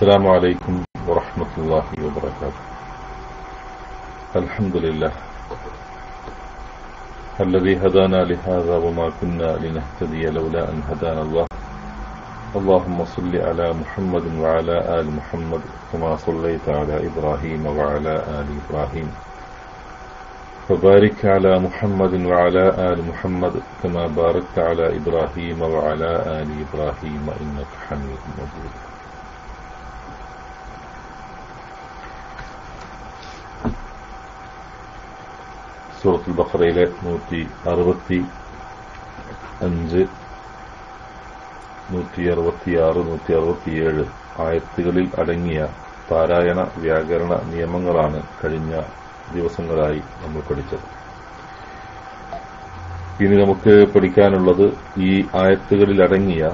السلام عليكم ورحمة الله وبركاته الحمد لله الذي هدانا لهذا وما كنا لنهتدي لولا أن هدانا الله اللهم صل على محمد وعلى آل محمد كما صليت على إبراهيم وعلى آل إبراهيم وبارك على محمد وعلى آل محمد كما باركت على إبراهيم وعلى آل إبراهيم إنك حميد مجيد സൂറത്തുൽ ബഖറയിലെ നൂറ്റി അറുപത്തി അഞ്ച് നൂറ്റി അറുപത്തിയാറ് നൂറ്റി അറുപത്തിയേഴ് ആയത്തുകളിൽ അടങ്ങിയ പാരായണ വ്യാകരണ നിയമങ്ങളാണ് കഴിഞ്ഞ ദിവസങ്ങളായി നമ്മൾ പഠിച്ചത് ഇനി നമുക്ക് പഠിക്കാനുള്ളത് ഈ ആയത്തുകളിൽ അടങ്ങിയ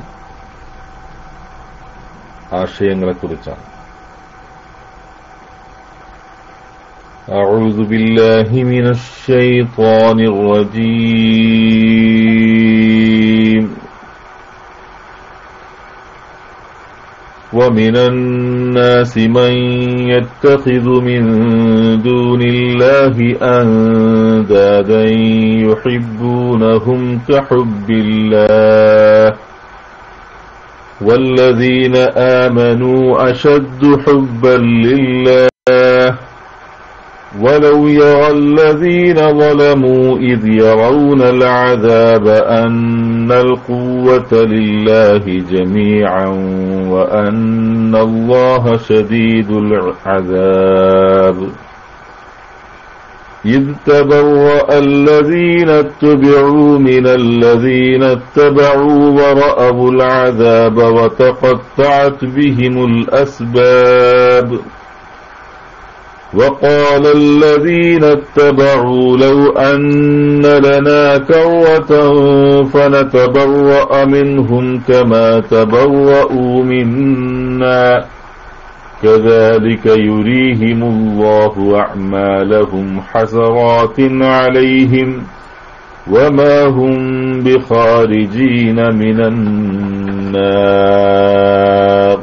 ആശയങ്ങളെക്കുറിച്ചാണ് أعوذ بالله من الشيطان الرجيم ومن الناس من يتخذ من دون الله أندادا يحبونهم كحب الله والذين آمنوا أشد حبا لله ولو يرى الذين ظلموا إذ يرون العذاب أن القوة لله جميعا وأن الله شديد العذاب إذ تبرأ الذين اتبعوا من الذين اتبعوا ورأوا العذاب وتقطعت بهم الأسباب وقال الذين اتبعوا لو أن لنا كرة فنتبرأ منهم كما تبرأوا منا كذلك يريهم الله أعمالهم حسرات عليهم وما هم بخارجين من النار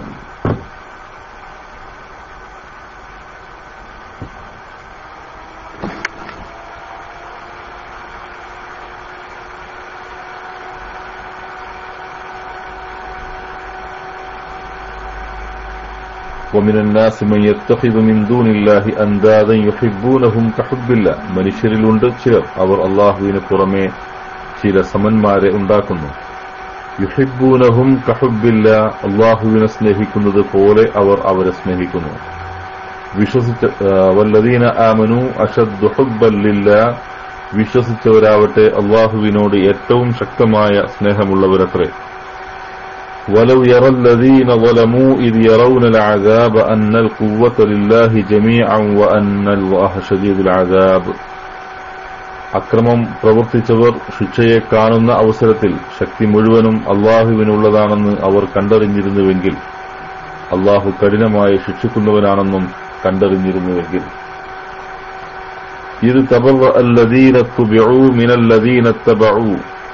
ومن الناس من يتخذ من دون الله أندادا يحبونهم كحب الله മനുഷ്യരിലുണ്ട് ചിലർ അവർ അള്ളാഹുവിന് പുറമെ ചില സമന്മാരെ ഉണ്ടാക്കുന്നു യുഹിബൂനഹും കഹുബില്ല അള്ളാഹുവിനെ സ്നേഹിക്കുന്നത് പോലെ അവർ അവരെ സ്നേഹിക്കുന്നു വിശ്വസിച്ച വല്ലദീന ആമനു അഷദ്ദു ഹുബ്ബല്ലില്ല വിശ്വസിച്ചവരാവട്ടെ അള്ളാഹുവിനോട് ഏറ്റവും ശക്തമായ സ്നേഹമുള്ളവരത്രേ ولو يرى الذين ظلموا إذ يرون العذاب أن القوة لله جميعا وأن الله شديد العذاب അക്രമം പ്രവർത്തിച്ചവർ ശിക്ഷയെ കാണുന്ന അവസരത്തിൽ ശക്തി മുഴുവനും അള്ളാഹുവിനുള്ളതാണെന്ന് അവർ കണ്ടറിഞ്ഞിരുന്നുവെങ്കിൽ അള്ളാഹു കഠിനമായി ശിക്ഷിക്കുന്നവനാണെന്നും കണ്ടറിഞ്ഞിരുന്നുവെങ്കിൽ ഇത് തബറ അല്ലദീനത്തു മിനല്ലദീനത്തബഊ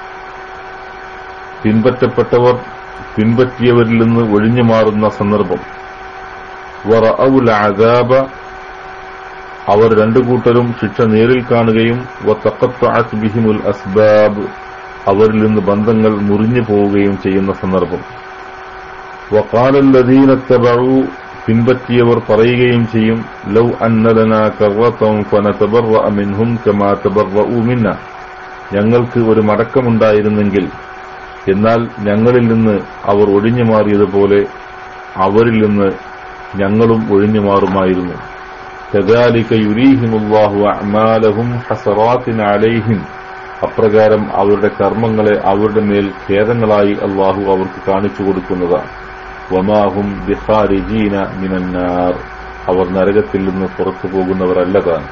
പിൻപറ്റപ്പെട്ടവർ പിൻപറ്റിയവരിൽ നിന്ന് ഒഴിഞ്ഞു മാറുന്ന സന്ദർഭം വറഅവുൽ അദാബ അവർ രണ്ടു കൂട്ടരും ശിക്ഷ നേരിൽ കാണുകയും വത്തഖത്തഅത് ബിഹിമുൽ അസ്ബാബ് അവരിൽ നിന്ന് ബന്ധങ്ങൾ മുറിഞ്ഞു പോവുകയും ചെയ്യുന്ന സന്ദർഭം വഖാലല്ലദീനത്തബഉ പിൻപറ്റിയവർ പറയുകയും ചെയ്യും ലൗ അന്നലന കറത്തം ഫനതബറഅ മിൻഹും കമാ തബറഉ മിന്ന ഞങ്ങൾക്ക് ഒരു മടക്കമുണ്ടായിരുന്നെങ്കിൽ എന്നാൽ ഞങ്ങളിൽ നിന്ന് അവർ ഒഴിഞ്ഞു മാറിയതുപോലെ അവരിൽ നിന്ന് ഞങ്ങളും ഒഴിഞ്ഞു മാറുമായിരുന്നു കദാലിക യുരീഹിമുല്ലാഹു അഅമാലഹും ഹസറാത്തിൻ അലൈഹിം അപ്രകാരം അവരുടെ കർമ്മങ്ങളെ അവരുടെ മേൽ ഖേദങ്ങളായി അള്ളാഹു അവർക്ക് കാണിച്ചു കൊടുക്കുന്നതാണ് വമാഹും ബിഖാരിജീന മിനന്നാർ അവർ നരകത്തിൽ നിന്ന് പുറത്തു പോകുന്നവരല്ലതാണ്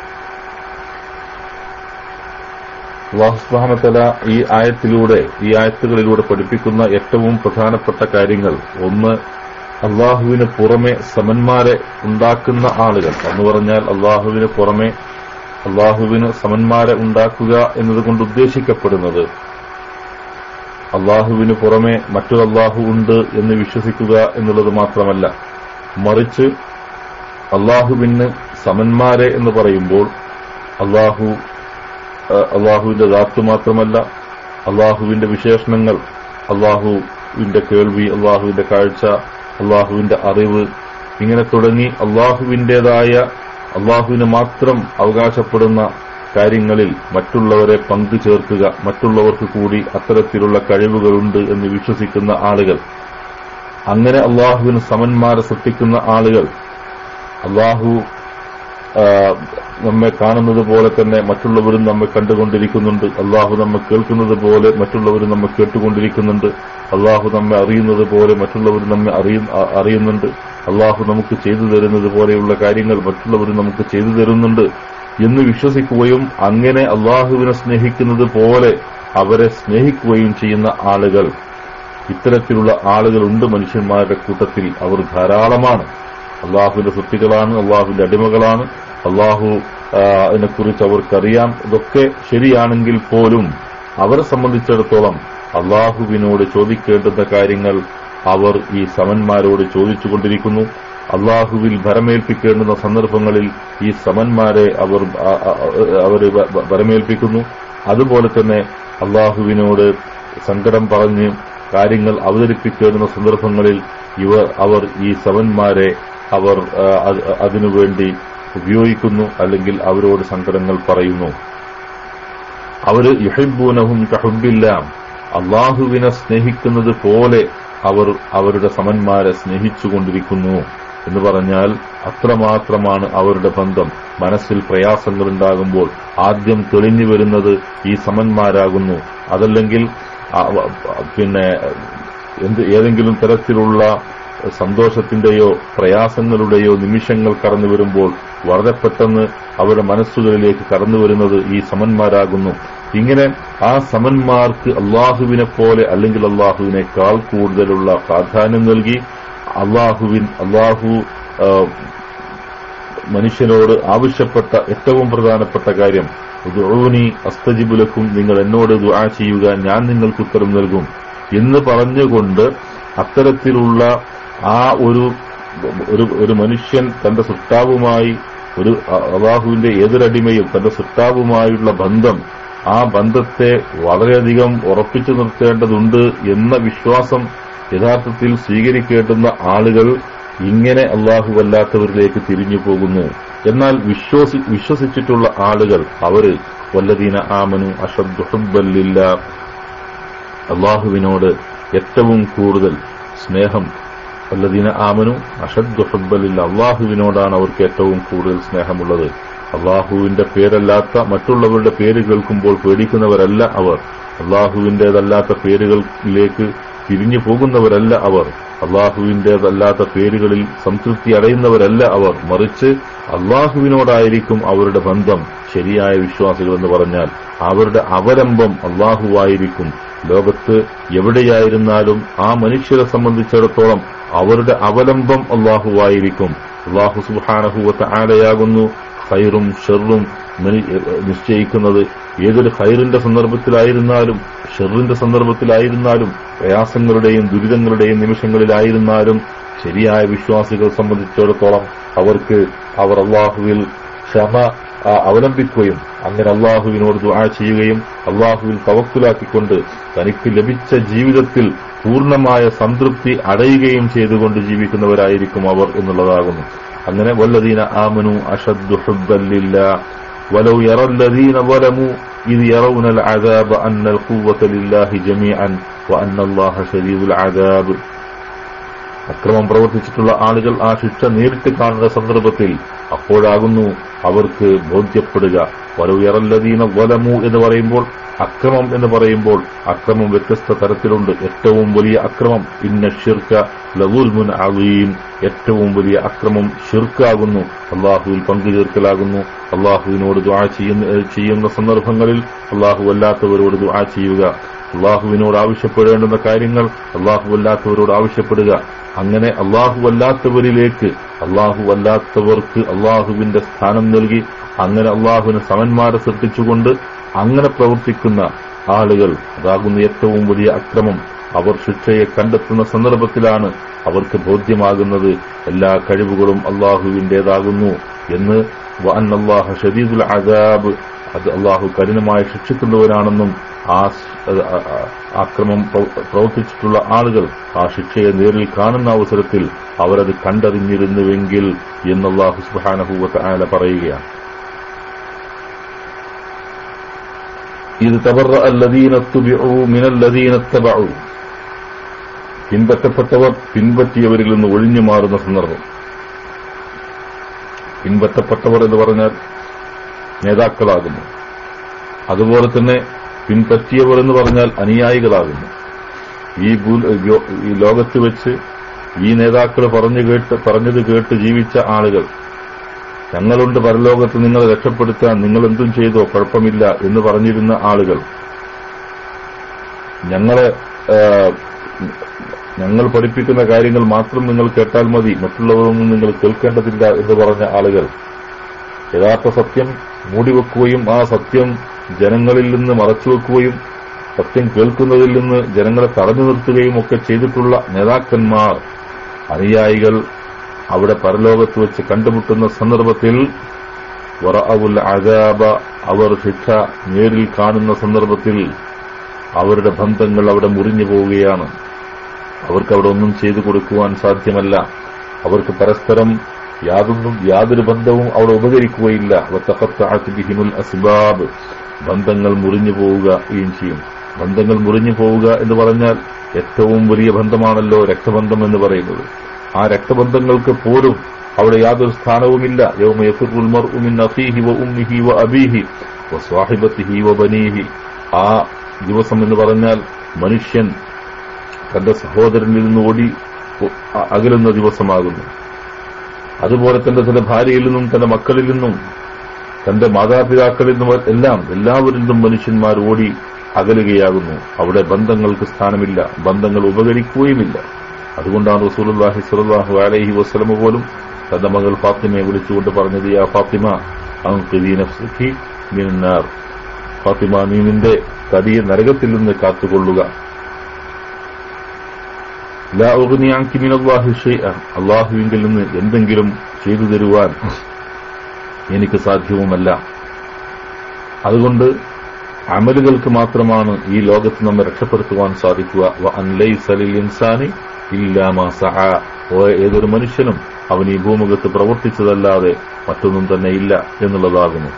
അള്ളാഹുസ്ബാനത്തല ഈ ആയത്തിലൂടെ ഈ ആയത്തുകളിലൂടെ പഠിപ്പിക്കുന്ന ഏറ്റവും പ്രധാനപ്പെട്ട കാര്യങ്ങൾ ഒന്ന് അള്ളാഹുവിന് പുറമെ സമന്മാരെ ഉണ്ടാക്കുന്ന ആളുകൾ എന്ന് പറഞ്ഞാൽ അള്ളാഹുവിന് പുറമെ അള്ളാഹുവിന് സമന്മാരെ ഉണ്ടാക്കുക എന്നതുകൊണ്ട് ഉദ്ദേശിക്കപ്പെടുന്നത് അള്ളാഹുവിന് പുറമെ മറ്റൊരു അള്ളാഹു ഉണ്ട് എന്ന് വിശ്വസിക്കുക എന്നുള്ളത് മാത്രമല്ല മറിച്ച് അള്ളാഹുവിന് സമന്മാരെ എന്ന് പറയുമ്പോൾ അള്ളാഹു അള്ളാഹുവിന്റെ ദാത്ത് മാത്രമല്ല അള്ളാഹുവിന്റെ വിശേഷണങ്ങൾ അള്ളാഹുവിന്റെ കേൾവി അള്ളാഹുവിന്റെ കാഴ്ച അള്ളാഹുവിന്റെ അറിവ് ഇങ്ങനെ തുടങ്ങി അള്ളാഹുവിന്റേതായ അള്ളാഹുവിന് മാത്രം അവകാശപ്പെടുന്ന കാര്യങ്ങളിൽ മറ്റുള്ളവരെ പങ്കു ചേർക്കുക മറ്റുള്ളവർക്ക് കൂടി അത്തരത്തിലുള്ള കഴിവുകളുണ്ട് എന്ന് വിശ്വസിക്കുന്ന ആളുകൾ അങ്ങനെ അള്ളാഹുവിന് സമന്മാരെ സൃഷ്ടിക്കുന്ന ആളുകൾ അള്ളാഹു നമ്മെ കാണുന്നത് പോലെ തന്നെ മറ്റുള്ളവരും നമ്മെ കണ്ടുകൊണ്ടിരിക്കുന്നുണ്ട് അള്ളാഹു നമ്മെ കേൾക്കുന്നത് പോലെ മറ്റുള്ളവരും നമ്മെ കേട്ടുകൊണ്ടിരിക്കുന്നുണ്ട് അള്ളാഹു നമ്മെ അറിയുന്നത് പോലെ മറ്റുള്ളവരും നമ്മെ അറിയുന്നുണ്ട് അള്ളാഹു നമുക്ക് ചെയ്തു തരുന്നത് പോലെയുള്ള കാര്യങ്ങൾ മറ്റുള്ളവരും നമുക്ക് ചെയ്തു തരുന്നുണ്ട് എന്ന് വിശ്വസിക്കുകയും അങ്ങനെ അള്ളാഹുവിനെ സ്നേഹിക്കുന്നത് പോലെ അവരെ സ്നേഹിക്കുകയും ചെയ്യുന്ന ആളുകൾ ഇത്തരത്തിലുള്ള ആളുകളുണ്ട് മനുഷ്യന്മാരുടെ കൂട്ടത്തിൽ അവർ ധാരാളമാണ് അള്ളാഹുവിന്റെ സൃഷ്ടികളാണ് അള്ളാഹുവിന്റെ അടിമകളാണ് അള്ളാഹു അതിനെക്കുറിച്ച് അവർക്കറിയാം ഇതൊക്കെ ശരിയാണെങ്കിൽ പോലും അവരെ സംബന്ധിച്ചിടത്തോളം അള്ളാഹുവിനോട് ചോദിക്കേണ്ടുന്ന കാര്യങ്ങൾ അവർ ഈ സമന്മാരോട് ചോദിച്ചുകൊണ്ടിരിക്കുന്നു അള്ളാഹുവിൽ ഭരമേൽപ്പിക്കേണ്ടുന്ന സന്ദർഭങ്ങളിൽ ഈ സമന്മാരെ അവർ അവർ ഭരമേൽപ്പിക്കുന്നു അതുപോലെ തന്നെ അള്ളാഹുവിനോട് സങ്കടം പറഞ്ഞ് കാര്യങ്ങൾ അവതരിപ്പിക്കേണ്ടുന്ന സന്ദർഭങ്ങളിൽ ഇവർ അവർ ഈ സമന്മാരെ അവർ അതിനുവേണ്ടി ഉപയോഗിക്കുന്നു അല്ലെങ്കിൽ അവരോട് സങ്കടങ്ങൾ പറയുന്നു അവര് യുഹബൂനഹും കഹുബില്ലാം അള്ളാഹുവിനെ സ്നേഹിക്കുന്നത് പോലെ അവർ അവരുടെ സമന്മാരെ സ്നേഹിച്ചുകൊണ്ടിരിക്കുന്നു എന്ന് പറഞ്ഞാൽ അത്രമാത്രമാണ് അവരുടെ ബന്ധം മനസ്സിൽ പ്രയാസങ്ങൾ ഉണ്ടാകുമ്പോൾ ആദ്യം തെളിഞ്ഞു വരുന്നത് ഈ സമന്മാരാകുന്നു അതല്ലെങ്കിൽ പിന്നെ എന്ത് ഏതെങ്കിലും തരത്തിലുള്ള സന്തോഷത്തിന്റെയോ പ്രയാസങ്ങളുടെയോ നിമിഷങ്ങൾ കടന്നു വരുമ്പോൾ വളരെ പെട്ടെന്ന് അവരുടെ മനസ്സുകളിലേക്ക് കടന്നു വരുന്നത് ഈ സമന്മാരാകുന്നു ഇങ്ങനെ ആ സമന്മാർക്ക് അള്ളാഹുവിനെ പോലെ അല്ലെങ്കിൽ അള്ളാഹുവിനേക്കാൾ കൂടുതലുള്ള പ്രാധാന്യം നൽകി അള്ളാഹുവിൻ അള്ളാഹു മനുഷ്യനോട് ആവശ്യപ്പെട്ട ഏറ്റവും പ്രധാനപ്പെട്ട കാര്യം ദുഴൂനി അസ്തജിബുലക്കും നിങ്ങൾ എന്നോട് ദുആ ചെയ്യുക ഞാൻ നിങ്ങൾക്ക് ഉത്തരം നൽകും എന്ന് പറഞ്ഞുകൊണ്ട് അത്തരത്തിലുള്ള ആ ഒരു ഒരു ഒരു മനുഷ്യൻ തന്റെ സൃഷ്ടാവുമായി ഒരു അള്ളാഹുവിന്റെ ഏതൊരടിമയും തന്റെ സൃഷ്ടാവുമായുള്ള ബന്ധം ആ ബന്ധത്തെ വളരെയധികം ഉറപ്പിച്ചു നിർത്തേണ്ടതുണ്ട് എന്ന വിശ്വാസം യഥാർത്ഥത്തിൽ സ്വീകരിക്കേണ്ടുന്ന ആളുകൾ ഇങ്ങനെ അള്ളാഹുവല്ലാത്തവരിലേക്ക് തിരിഞ്ഞു പോകുന്നു എന്നാൽ വിശ്വസി വിശ്വസിച്ചിട്ടുള്ള ആളുകൾ അവര് വല്ലദീന ആമനു അഷദ്ഹുബല്ലില്ല അള്ളാഹുവിനോട് ഏറ്റവും കൂടുതൽ സ്നേഹം വല്ലദീന ആമനു അഷദ്ഹുബല്ലില്ല അള്ളാഹുവിനോടാണ് അവർക്ക് ഏറ്റവും കൂടുതൽ സ്നേഹമുള്ളത് അള്ളാഹുവിന്റെ പേരല്ലാത്ത മറ്റുള്ളവരുടെ പേര് കേൾക്കുമ്പോൾ പേടിക്കുന്നവരല്ല അവർ അള്ളാഹുവിന്റേതല്ലാത്ത പേരുകളിലേക്ക് തിരിഞ്ഞു പോകുന്നവരല്ല അവർ അള്ളാഹുവിന്റേതല്ലാത്ത പേരുകളിൽ സംതൃപ്തി അടയുന്നവരല്ല അവർ മറിച്ച് അള്ളാഹുവിനോടായിരിക്കും അവരുടെ ബന്ധം ശരിയായ വിശ്വാസികൾ എന്ന് പറഞ്ഞാൽ അവരുടെ അവലംബം അള്ളാഹുവായിരിക്കും ലോകത്ത് എവിടെയായിരുന്നാലും ആ മനുഷ്യരെ സംബന്ധിച്ചിടത്തോളം അവരുടെ അവലംബം അള്ളാഹുവായിരിക്കും അള്ളാഹു സുബാനഹുവത്ത് ആലയാകുന്നു ഹൈറും ഷെറും നിശ്ചയിക്കുന്നത് ഏതൊരു ഹൈറിന്റെ സന്ദർഭത്തിലായിരുന്നാലും ഷെറിന്റെ സന്ദർഭത്തിലായിരുന്നാലും പ്രയാസങ്ങളുടെയും ദുരിതങ്ങളുടെയും നിമിഷങ്ങളിലായിരുന്നാലും ശരിയായ വിശ്വാസികൾ സംബന്ധിച്ചിടത്തോളം അവർക്ക് അവർ അള്ളാഹുവിൽ ക്ഷമ അവലംബിക്കുകയും അങ്ങനെ അള്ളാഹുവിനോട് ദുആ ചെയ്യുകയും അള്ളാഹുവിൽ തവക്കുലാക്കിക്കൊണ്ട് തനിക്ക് ലഭിച്ച ജീവിതത്തിൽ പൂർണ്ണമായ സംതൃപ്തി അടയുകയും ചെയ്തുകൊണ്ട് ജീവിക്കുന്നവരായിരിക്കും അവർ എന്നുള്ളതാകുന്നു അങ്ങനെ വല്ലദീന ആമനു അഷദ്ദു ഹുബ്ബല്ലില്ല ولو يرى الذين ظلموا إذ يرون العذاب أن القوة لله جميعا وأن الله شديد العذاب അക്രമം പ്രവർത്തിച്ചിട്ടുള്ള ആളുകൾ ആ ശിക്ഷ നേരിട്ട് കാണുന്ന സന്ദർഭത്തിൽ അപ്പോഴാകുന്നു അവർക്ക് ബോധ്യപ്പെടുക വലവുയറല്ലതീന വലമു എന്ന് പറയുമ്പോൾ അക്രമം എന്ന് പറയുമ്പോൾ അക്രമം വ്യത്യസ്ത തരത്തിലുണ്ട് ഏറ്റവും വലിയ അക്രമം ഇന്ന ഷിർക്ക ലവുൽമുൻ അലീം ഏറ്റവും വലിയ അക്രമം ഷിർക്കാകുന്നു അള്ളാഹുവിൽ പങ്കുചേർക്കലാകുന്നു അള്ളാഹുവിനോട് ദുആ ചെയ്യുന്ന ചെയ്യുന്ന സന്ദർഭങ്ങളിൽ അള്ളാഹു അല്ലാത്തവരോട് ദുആ ചെയ്യുക അള്ളാഹുവിനോട് ആവശ്യപ്പെടേണ്ടുന്ന കാര്യങ്ങൾ അള്ളാഹു അല്ലാത്തവരോട് ആവശ്യപ്പെടുക അങ്ങനെ അള്ളാഹു അല്ലാത്തവരിലേക്ക് അള്ളാഹു അല്ലാത്തവർക്ക് അള്ളാഹുവിന്റെ സ്ഥാനം നൽകി അങ്ങനെ അള്ളാഹുവിന് സമന്മാരെ സൃഷ്ടിച്ചുകൊണ്ട് അങ്ങനെ പ്രവർത്തിക്കുന്ന ആളുകൾ അതാകുന്ന ഏറ്റവും വലിയ അക്രമം അവർ ശിക്ഷയെ കണ്ടെത്തുന്ന സന്ദർഭത്തിലാണ് അവർക്ക് ബോധ്യമാകുന്നത് എല്ലാ കഴിവുകളും അള്ളാഹുവിന്റേതാകുന്നു എന്ന് അള്ളാഹ ഷദീദുൽ അജാബ് അത് അള്ളാഹു കഠിനമായി ശിക്ഷിക്കുന്നവരാണെന്നും ആ ആക്രമം പ്രവർത്തിച്ചിട്ടുള്ള ആളുകൾ ആ ശിക്ഷയെ നേരിൽ കാണുന്ന അവസരത്തിൽ അവരത് കണ്ടറിഞ്ഞിരുന്നുവെങ്കിൽ എന്ന് അള്ളാഹു സുബാനഹൂവത്ത് ആല പറയുകയാണ് ഇത് തബറ അല്ലദീനത്തുബിഉ മിനല്ലദീനത്തബഉ പിൻപറ്റപ്പെട്ടവർ പിൻപറ്റിയവരിൽ നിന്ന് ഒഴിഞ്ഞു മാറുന്ന സന്ദർഭം പിൻപറ്റപ്പെട്ടവർ എന്ന് പറഞ്ഞാൽ നേതാക്കളാകുന്നു അതുപോലെ തന്നെ പിൻപറ്റിയവർ എന്ന് പറഞ്ഞാൽ അനുയായികളാകുന്നു ഈ ഈ ലോകത്ത് വെച്ച് ഈ നേതാക്കൾ പറഞ്ഞു കേട്ട് പറഞ്ഞത് കേട്ട് ജീവിച്ച ആളുകൾ ഞങ്ങളുണ്ട് പരലോകത്ത് നിങ്ങളെ രക്ഷപ്പെടുത്താൻ നിങ്ങൾ എന്തും ചെയ്തോ കുഴപ്പമില്ല എന്ന് പറഞ്ഞിരുന്ന ആളുകൾ ഞങ്ങളെ ഞങ്ങൾ പഠിപ്പിക്കുന്ന കാര്യങ്ങൾ മാത്രം നിങ്ങൾ കേട്ടാൽ മതി മറ്റുള്ളവരൊന്നും നിങ്ങൾ കേൾക്കേണ്ടതില്ല എന്ന് പറഞ്ഞ ആളുകൾ യഥാർത്ഥ സത്യം മൂടിവെക്കുകയും ആ സത്യം ജനങ്ങളിൽ നിന്ന് മറച്ചുവെക്കുകയും സത്യം കേൾക്കുന്നതിൽ നിന്ന് ജനങ്ങളെ തടഞ്ഞു നിർത്തുകയും ഒക്കെ ചെയ്തിട്ടുള്ള നേതാക്കന്മാർ അനുയായികൾ അവിടെ പരലോകത്ത് വെച്ച് കണ്ടുമുട്ടുന്ന സന്ദർഭത്തിൽ വറഅവുൽ അജാബ അവർ ശിക്ഷ നേരിൽ കാണുന്ന സന്ദർഭത്തിൽ അവരുടെ ബന്ധങ്ങൾ അവിടെ മുറിഞ്ഞു പോവുകയാണ് അവർക്ക് അവിടെ ഒന്നും ചെയ്തു കൊടുക്കുവാൻ സാധ്യമല്ല അവർക്ക് പരസ്പരം യാതൊന്നും യാതൊരു ബന്ധവും അവിടെ ഉപകരിക്കുകയില്ല ബിഹിമുൽ അസ്ബാബ് ബന്ധങ്ങൾ മുറിഞ്ഞു പോവുകയും ചെയ്യും ബന്ധങ്ങൾ മുറിഞ്ഞു പോവുക എന്ന് പറഞ്ഞാൽ ഏറ്റവും വലിയ ബന്ധമാണല്ലോ രക്തബന്ധം എന്ന് പറയുന്നത് ആ രക്തബന്ധങ്ങൾക്ക് പോലും അവിടെ യാതൊരു സ്ഥാനവുമില്ല ആ ദിവസം എന്ന് പറഞ്ഞാൽ മനുഷ്യൻ തന്റെ സഹോദരനിൽ നിന്ന് ഓടി അകലുന്ന ദിവസമാകുന്നു അതുപോലെ തന്നെ തന്റെ ഭാര്യയിൽ നിന്നും തന്റെ മക്കളിൽ നിന്നും തന്റെ മാതാപിതാക്കളിൽ നിന്നും എല്ലാം എല്ലാവരിൽ നിന്നും മനുഷ്യന്മാർ ഓടി അകലുകയാകുന്നു അവിടെ ബന്ധങ്ങൾക്ക് സ്ഥാനമില്ല ബന്ധങ്ങൾ ഉപകരിക്കുകയുമില്ല അതുകൊണ്ടാണ് റസൂലുല്ലാഹി സ്വല്ലല്ലാഹു അലൈഹി വസല്ലമ പോലും തന്റെ മകൾ ഫാത്തിമയെ വിളിച്ചുകൊണ്ട് പറഞ്ഞത് യാ ഫാത്തിമ അൻഖിദി നഫ്സകി മിനന്നാർ ഫാത്തിമ നീ നിന്റെ തടിയെ നരകത്തിൽ നിന്ന് കാത്തുകൊള്ളുക ലാ ഉഗ്നി അൻകി മിനല്ലാഹി ഷൈഅ അല്ലാഹുവിങ്കിൽ നിന്ന് എന്തെങ്കിലും ചെയ്തു തരുവാൻ എനിക്ക് സാധ്യവുമല്ല അതുകൊണ്ട് അമലുകൾക്ക് മാത്രമാണ് ഈ ലോകത്ത് നമ്മെ രക്ഷപ്പെടുത്തുവാൻ സാധിക്കുക വ അൻ ലൈസ ലിൽ ഇൻസാനി ഇല്ലാ മാ സഅ ഓ ഏതൊരു മനുഷ്യനും അവൻ ഈ ഭൂമുഖത്ത് പ്രവർത്തിച്ചതല്ലാതെ മറ്റൊന്നും തന്നെ ഇല്ല എന്നുള്ളതാകുന്നു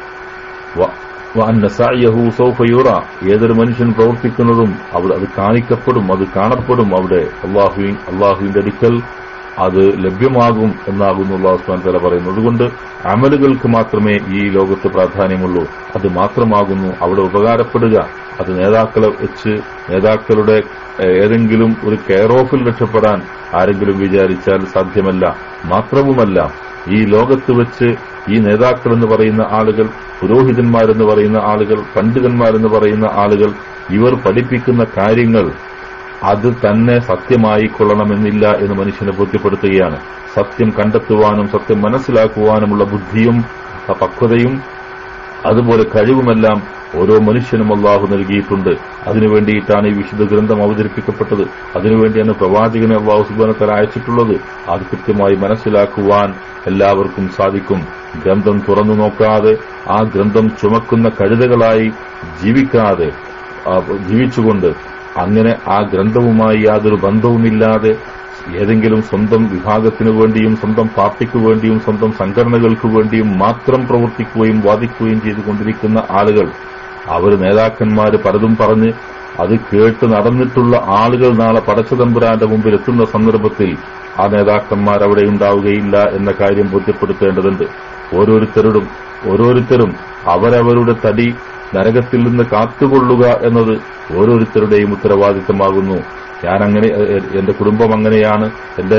വ- വ അന്ന സഅയഹു സൗഫ യുറ ഏതൊരു മനുഷ്യൻ പ്രവർത്തിക്കുന്നതും അവിടെ അത് കാണിക്കപ്പെടും അത് കാണപ്പെടും അവിടെ അള്ളാഹു അള്ളാഹുവിന്റെ അടുക്കൽ അത് ലഭ്യമാകും എന്നാകുന്നു അള്ളാഹു സുബ്ഹാനഹു വ തആല പറയുന്നത് അതുകൊണ്ട് അമലുകൾക്ക് മാത്രമേ ഈ ലോകത്ത് പ്രാധാന്യമുള്ളൂ അത് മാത്രമാകുന്നു അവിടെ ഉപകാരപ്പെടുക അത് നേതാക്കളെ വെച്ച് നേതാക്കളുടെ ഏഹ്, ഏതെങ്കിലും ഒരു കെയർ ഓഫിൽ രക്ഷപ്പെടാൻ ആരെങ്കിലും വിചാരിച്ചാൽ സാധ്യമല്ല മാത്രവുമല്ല ഈ ലോകത്ത് വെച്ച് ഈ നേതാക്കൾ എന്ന് പറയുന്ന ആളുകൾ പുരോഹിതന്മാരെന്ന് പറയുന്ന ആളുകൾ പണ്ഡിതന്മാരെന്ന് പറയുന്ന ആളുകൾ ഇവർ പഠിപ്പിക്കുന്ന കാര്യങ്ങൾ അത് തന്നെ സത്യമായിക്കൊള്ളണമെന്നില്ല എന്ന് മനുഷ്യനെ ബോധ്യപ്പെടുത്തുകയാണ് സത്യം കണ്ടെത്തുവാനും സത്യം മനസ്സിലാക്കുവാനുമുള്ള ബുദ്ധിയും ആ പക്വതയും അതുപോലെ കഴിവുമെല്ലാം ഓരോ മനുഷ്യനും അള്ളാഹു നൽകിയിട്ടുണ്ട് അതിനുവേണ്ടിയിട്ടാണ് ഈ വിശുദ്ധ ഗ്രന്ഥം അവതരിപ്പിക്കപ്പെട്ടത് അതിനുവേണ്ടിയാണ് പ്രവാചകനെ അള്ളാഹു സുബാനത്തല അയച്ചിട്ടുള്ളത് അത് കൃത്യമായി മനസ്സിലാക്കുവാൻ എല്ലാവർക്കും സാധിക്കും ഗ്രന്ഥം തുറന്നു നോക്കാതെ ആ ഗ്രന്ഥം ചുമക്കുന്ന കഴുതകളായി ജീവിക്കാതെ ആ, ജീവിച്ചുകൊണ്ട് അങ്ങനെ ആ ഗ്രന്ഥവുമായി യാതൊരു ബന്ധവുമില്ലാതെ ഏതെങ്കിലും സ്വന്തം വിഭാഗത്തിനു വേണ്ടിയും സ്വന്തം പാർട്ടിക്കു വേണ്ടിയും സ്വന്തം സംഘടനകൾക്ക് വേണ്ടിയും മാത്രം പ്രവർത്തിക്കുകയും വാദിക്കുകയും ചെയ്തുകൊണ്ടിരിക്കുന്ന ആളുകൾ അവർ നേതാക്കന്മാര് പലതും പറഞ്ഞ് അത് കേട്ട് നടന്നിട്ടുള്ള ആളുകൾ നാളെ പടച്ചതമ്പുരാന്റെ മുമ്പിൽ എത്തുന്ന സന്ദർഭത്തിൽ ആ നേതാക്കന്മാർ അവിടെ ഉണ്ടാവുകയില്ല എന്ന കാര്യം ബോധ്യപ്പെടുത്തേണ്ടതുണ്ട് ഓരോരുത്തരോടും ഓരോരുത്തരും അവരവരുടെ തടി നരകത്തിൽ നിന്ന് കാത്തുകൊള്ളുക എന്നത് ഓരോരുത്തരുടെയും ഉത്തരവാദിത്തമാകുന്നു ഞാൻ അങ്ങനെ എ- എന്റെ കുടുംബം അങ്ങനെയാണ് എന്റെ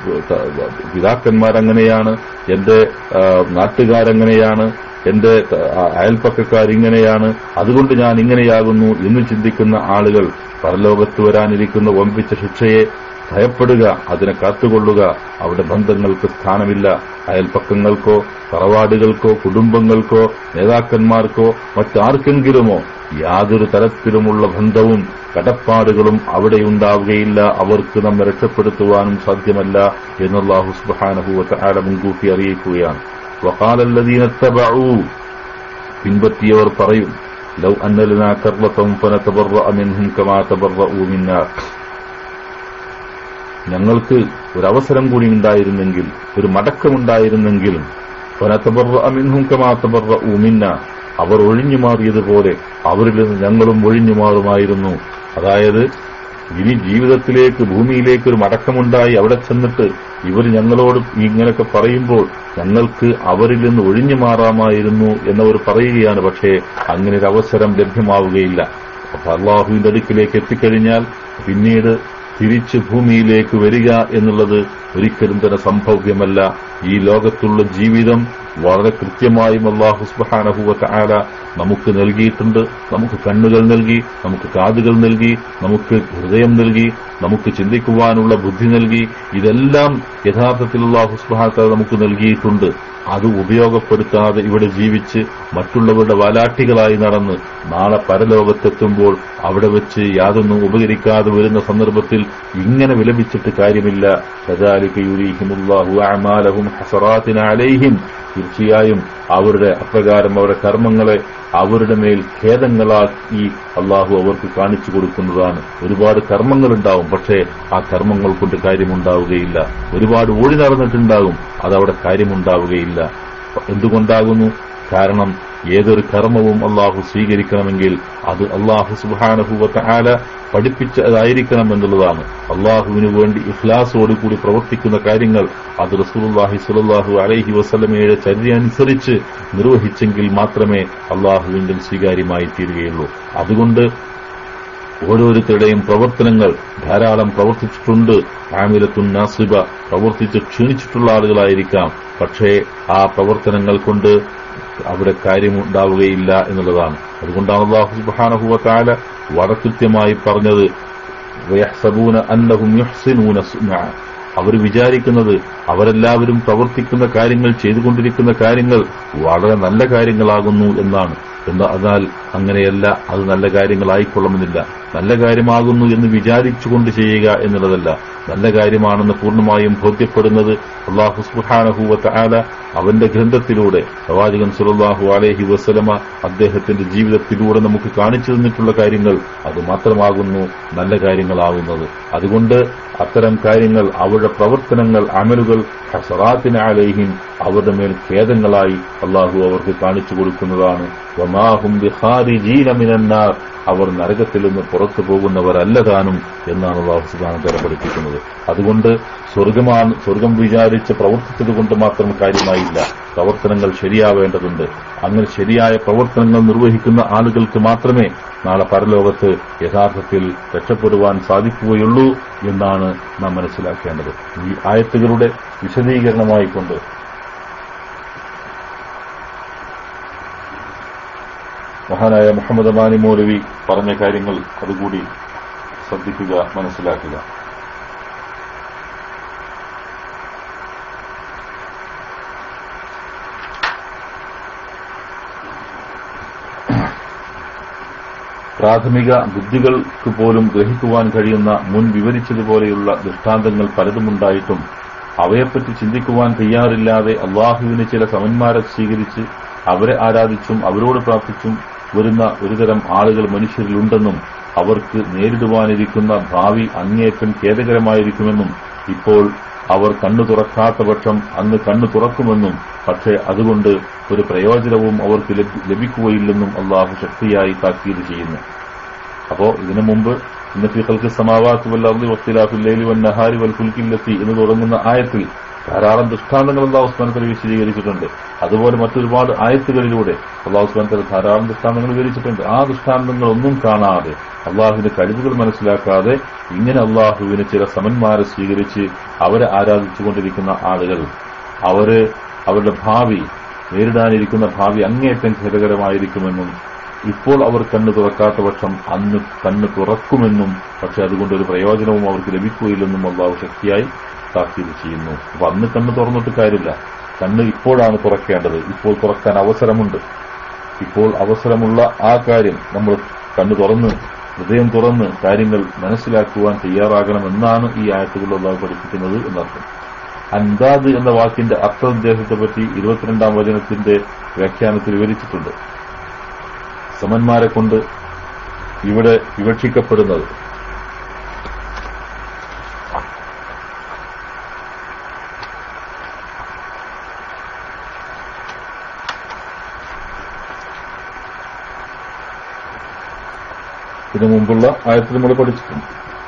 പിതാക്കന്മാരങ്ങനെയാണ് എന്റെ ആ, നാട്ടുകാരങ്ങനെയാണ് എന്റെ ആ, അയൽപ്പക്കക്കാരിങ്ങനെയാണ് അതുകൊണ്ട് ഞാൻ ഇങ്ങനെയാകുന്നു എന്ന് ചിന്തിക്കുന്ന ആളുകൾ പരലോകത്ത് വരാനിരിക്കുന്ന വമ്പിച്ച ശിക്ഷയെ ഭയപ്പെടുക അതിനെ കാത്തുകൊള്ളുക അവിടെ ബന്ധങ്ങൾക്ക് സ്ഥാനമില്ല അയൽപ്പക്കങ്ങൾക്കോ തറവാടുകൾക്കോ കുടുംബങ്ങൾക്കോ നേതാക്കന്മാർക്കോ മറ്റാർക്കെങ്കിലുമോ യാതൊരു തരത്തിലുമുള്ള ബന്ധവും കടപ്പാടുകളും അവിടെയുണ്ടാവുകയില്ല അവർക്ക് നമ്മെ രക്ഷപ്പെടുത്തുവാനും സാധ്യമല്ല എന്നല്ലാഹു സുബ്ഹാനഹു ആല മുൻകൂട്ടി അറിയിക്കുകയാണ് വഖാലല്ലദീന തബഊ പിൻപറ്റിയവർ പറയും ലൗ അന്നലനാ കർലത്തം ഫനതബറഅ മിൻഹും കമാ തബറഊ മിന്നാ ഞങ്ങൾക്ക് ഒരവസരം കൂടി ഉണ്ടായിരുന്നെങ്കിൽ ഒരു മടക്കമുണ്ടായിരുന്നെങ്കിൽ ഫനതബറഅ മിൻഹും കമാ തബറഊ മിന്നാ അവർ ഒഴിഞ്ഞു മാറിയതുപോലെ അവരിൽ നിന്ന് ഞങ്ങളും ഒഴിഞ്ഞു മാറുമായിരുന്നു അതായത് ഇനി ജീവിതത്തിലേക്ക് ഭൂമിയിലേക്ക് ഒരു മടക്കമുണ്ടായി അവിടെ ചെന്നിട്ട് ഇവർ ഞങ്ങളോട് ഇങ്ങനെയൊക്കെ പറയുമ്പോൾ ഞങ്ങൾക്ക് അവരിൽ നിന്ന് ഒഴിഞ്ഞു മാറാമായിരുന്നു എന്നവർ പറയുകയാണ് പക്ഷേ അങ്ങനെ ഒരു അവസരം ലഭ്യമാവുകയില്ല അപ്പൊ അള്ളാഹുവിന്റെ അടുക്കിലേക്ക് എത്തിക്കഴിഞ്ഞാൽ പിന്നീട് തിരിച്ച് ഭൂമിയിലേക്ക് വരിക എന്നുള്ളത് ഒരിക്കലും തന്നെ സംഭവ്യമല്ല ഈ ലോകത്തുള്ള ജീവിതം വളരെ കൃത്യമായും അള്ളാഹു സുബ്ഹാനഹുവ ആല നമുക്ക് നൽകിയിട്ടുണ്ട് നമുക്ക് കണ്ണുകൾ നൽകി നമുക്ക് കാതുകൾ നൽകി നമുക്ക് ഹൃദയം നൽകി നമുക്ക് ചിന്തിക്കുവാനുള്ള ബുദ്ധി നൽകി ഇതെല്ലാം യഥാർത്ഥത്തിൽ അള്ളാഹു സുബ്ഹാന നമുക്ക് നൽകിയിട്ടുണ്ട് അത് ഉപയോഗപ്പെടുത്താതെ ഇവിടെ ജീവിച്ച് മറ്റുള്ളവരുടെ വാലാട്ടികളായി നടന്ന് നാളെ പരലോകത്തെത്തുമ്പോൾ അവിടെ വെച്ച് യാതൊന്നും ഉപകരിക്കാതെ വരുന്ന സന്ദർഭത്തിൽ ഇങ്ങനെ വിലപിച്ചിട്ട് കാര്യമില്ല യുരീഹിമുല്ലാഹു അമാലഹും ഹസറാത്തിന അലൈഹിം തീർച്ചയായും അവരുടെ അപ്രകാരം അവരുടെ കർമ്മങ്ങളെ അവരുടെ മേൽ ഖേദങ്ങളാക്കി അള്ളാഹു അവർക്ക് കാണിച്ചു കൊടുക്കുന്നതാണ് ഒരുപാട് കർമ്മങ്ങളുണ്ടാവും പക്ഷേ ആ കർമ്മങ്ങൾ കൊണ്ട് കാര്യമുണ്ടാവുകയില്ല ഒരുപാട് ഓടി നടന്നിട്ടുണ്ടാകും അതവിടെ കാര്യമുണ്ടാവുകയില്ല എന്തുകൊണ്ടാകുന്നു കാരണം ഏതൊരു കർമ്മവും അള്ളാഹു സ്വീകരിക്കണമെങ്കിൽ അത് അള്ളാഹു സുബാനഹുവത്ത ആല പഠിപ്പിച്ചതായിരിക്കണം എന്നുള്ളതാണ് അള്ളാഹുവിനു വേണ്ടി ഇഖ്ലാസോടുകൂടി പ്രവർത്തിക്കുന്ന കാര്യങ്ങൾ അത് റസൂലുള്ളാഹി സ്വല്ലല്ലാഹു അലൈഹി വസല്ലമയുടെ ചര്യ അനുസരിച്ച് നിർവഹിച്ചെങ്കിൽ മാത്രമേ അള്ളാഹുവിന്റെ സ്വീകാര്യമായി തീരുകയുള്ളൂ അതുകൊണ്ട് ഓരോരുത്തരുടെയും പ്രവർത്തനങ്ങൾ ധാരാളം പ്രവർത്തിച്ചിട്ടുണ്ട് ആമിലത്തുൻ നാസിബ പ്രവർത്തിച്ച് ക്ഷീണിച്ചിട്ടുള്ള ആളുകളായിരിക്കാം പക്ഷേ ആ പ്രവർത്തനങ്ങൾ കൊണ്ട് അവിടെ കാര്യമുണ്ടാവുകയില്ല എന്നുള്ളതാണ് അതുകൊണ്ടാണ് അള്ളാഹു സുബ്ഹാനഹു വതആല വളരെ കൃത്യമായി പറഞ്ഞത് വയഹ്സബൂന അന്നഹും യുഹ്സിനൂന സുന്അ അവർ വിചാരിക്കുന്നത് അവരെല്ലാവരും പ്രവർത്തിക്കുന്ന കാര്യങ്ങൾ ചെയ്തുകൊണ്ടിരിക്കുന്ന കാര്യങ്ങൾ വളരെ നല്ല കാര്യങ്ങളാകുന്നു എന്നാണ് എന്നാൽ അങ്ങനെയല്ല അത് നല്ല കാര്യങ്ങളായിക്കൊള്ളണമെന്നില്ല നല്ല കാര്യമാകുന്നു എന്ന് വിചാരിച്ചുകൊണ്ട് ചെയ്യുക എന്നുള്ളതല്ല നല്ല കാര്യമാണെന്ന് പൂർണ്ണമായും ബോധ്യപ്പെടുന്നത് അള്ളാഹു സുഹാനഹുവത്ത് ആല അവന്റെ ഗ്രന്ഥത്തിലൂടെ പ്രവാചകൻ സുലല്ലാഹു അലഹി വസ്ലമ അദ്ദേഹത്തിന്റെ ജീവിതത്തിലൂടെ നമുക്ക് കാണിച്ചു തന്നിട്ടുള്ള കാര്യങ്ങൾ അത് മാത്രമാകുന്നു നല്ല കാര്യങ്ങളാവുന്നത് അതുകൊണ്ട് അത്തരം കാര്യങ്ങൾ അവരുടെ പ്രവർത്തനങ്ങൾ അമലുകൾ ഹസറാത്തിന് അലൈഹിം അവരുടെ മേൽ ഖേദങ്ങളായി അള്ളാഹു അവർക്ക് കാണിച്ചു കൊടുക്കുന്നതാണ് വമാഹും മിനന്നാർ അവർ നരകത്തിൽ നിന്ന് പുറത്തു പോകുന്നവരല്ല താനും എന്നാണ് അള്ളാഹു സുബാനത്തല പഠിപ്പിക്കുന്നത് അതുകൊണ്ട് സ്വർഗമാണ് സ്വർഗം വിചാരിച്ച് പ്രവർത്തിച്ചത് കൊണ്ട് മാത്രം കാര്യമായില്ല പ്രവർത്തനങ്ങൾ ശരിയാവേണ്ടതുണ്ട് അങ്ങനെ ശരിയായ പ്രവർത്തനങ്ങൾ നിർവഹിക്കുന്ന ആളുകൾക്ക് മാത്രമേ നാളെ പരലോകത്ത് യഥാർത്ഥത്തിൽ രക്ഷപ്പെടുവാൻ സാധിക്കുകയുള്ളൂ എന്നാണ് നാം മനസ്സിലാക്കേണ്ടത് ഈ ആയത്തുകളുടെ വിശദീകരണമായിക്കൊണ്ട് മഹാനായ മുഹമ്മദ് അമാനി മൗലവി പറഞ്ഞ കാര്യങ്ങൾ അതുകൂടി ശ്രദ്ധിക്കുക മനസ്സിലാക്കുക പ്രാഥമിക ബുദ്ധികൾക്ക് പോലും ഗ്രഹിക്കുവാൻ കഴിയുന്ന മുൻ വിവരിച്ചതുപോലെയുള്ള ദൃഷ്ടാന്തങ്ങൾ പലതുമുണ്ടായിട്ടും അവയെപ്പറ്റി ചിന്തിക്കുവാൻ തയ്യാറില്ലാതെ അള്ളാഹുവിന് ചില സമന്മാരെ സ്വീകരിച്ച് അവരെ ആരാധിച്ചും അവരോട് പ്രാർത്ഥിച്ചും വരുന്ന ഒരുതരം ആളുകൾ മനുഷ്യരിലുണ്ടെന്നും അവർക്ക് നേരിടുവാനിരിക്കുന്ന ഭാവി അങ്ങേയറ്റം ഖേദകരമായിരിക്കുമെന്നും ഇപ്പോൾ അവർ കണ്ണു തുറക്കാത്ത പക്ഷം അന്ന് കണ്ണു തുറക്കുമെന്നും പക്ഷേ അതുകൊണ്ട് ഒരു പ്രയോജനവും അവർക്ക് ലഭിക്കുകയില്ലെന്നും അള്ളാഹു ശക്തിയായി താക്കീത് ചെയ്യുന്നു അപ്പോ ഇതിനു മുമ്പ് ഇന്നഫിഖൽക്ക് സമാവാത്ത് വല്ലാഹി വസ്തിലാഫുല്ലൈലി വൻ നഹാരി വൽ ഫുൽക്കില്ലത്തി എന്ന് തുടങ്ങുന്ന ആയത്തിൽ ധാരാളം ദൃഷ്ടാന്തങ്ങൾ അള്ളാഹു ഉസ്മാനത്തല വിശദീകരിച്ചിട്ടുണ്ട് അതുപോലെ മറ്റൊരുപാട് ആയത്തുകളിലൂടെ അള്ളാഹു ഉസ്മാനത്തല ധാരാളം ദൃഷ്ടാന്തങ്ങൾ വിവരിച്ചിട്ടുണ്ട് ആ ദൃഷ്ടാന്തങ്ങളൊന്നും കാണാതെ അള്ളാഹുവിന്റെ കഴിവുകൾ മനസ്സിലാക്കാതെ ഇങ്ങനെ അള്ളാഹുവിന് ചില സമന്മാരെ സ്വീകരിച്ച് അവരെ ആരാധിച്ചുകൊണ്ടിരിക്കുന്ന ആളുകൾ അവര് അവരുടെ ഭാവി നേരിടാനിരിക്കുന്ന ഭാവി അങ്ങേയറ്റം ഖേദകരമായിരിക്കുമെന്നും ഇപ്പോൾ അവർ കണ്ണ് തുറക്കാത്ത പക്ഷം അന്ന് കണ്ണ് തുറക്കുമെന്നും പക്ഷെ അതുകൊണ്ട് ഒരു പ്രയോജനവും അവർക്ക് ലഭിക്കുകയില്ലെന്നും അള്ളാഹു ശക്തിയായി താക്കീത് ചെയ്യുന്നു അപ്പൊ അന്ന് കണ്ണ് തുറന്നിട്ട് കാര്യമില്ല കണ്ണ് ഇപ്പോഴാണ് തുറക്കേണ്ടത് ഇപ്പോൾ തുറക്കാൻ അവസരമുണ്ട് ഇപ്പോൾ അവസരമുള്ള ആ കാര്യം നമ്മൾ കണ്ണു തുറന്ന് ഹൃദയം തുറന്ന് കാര്യങ്ങൾ മനസ്സിലാക്കുവാൻ തയ്യാറാകണമെന്നാണ് ഈ ആയത്തുകൾ അള്ളാഹു പഠിപ്പിക്കുന്നത് എന്നർത്ഥം അന്താദ് എന്ന വാക്കിന്റെ അർത്ഥനിർദ്ദേശത്തെ പറ്റി ഇരുപത്തിരണ്ടാം വചനത്തിന്റെ വ്യാഖ്യാനത്തിൽ വിവരിച്ചിട്ടുണ്ട് സമന്മാരെ കൊണ്ട് ഇവിടെ വിവക്ഷിക്കപ്പെടുന്നത് ഇതിനു മുമ്പുള്ള ആയത്തിൽ നമ്മൾ പഠിച്ചിട്ടുണ്ട്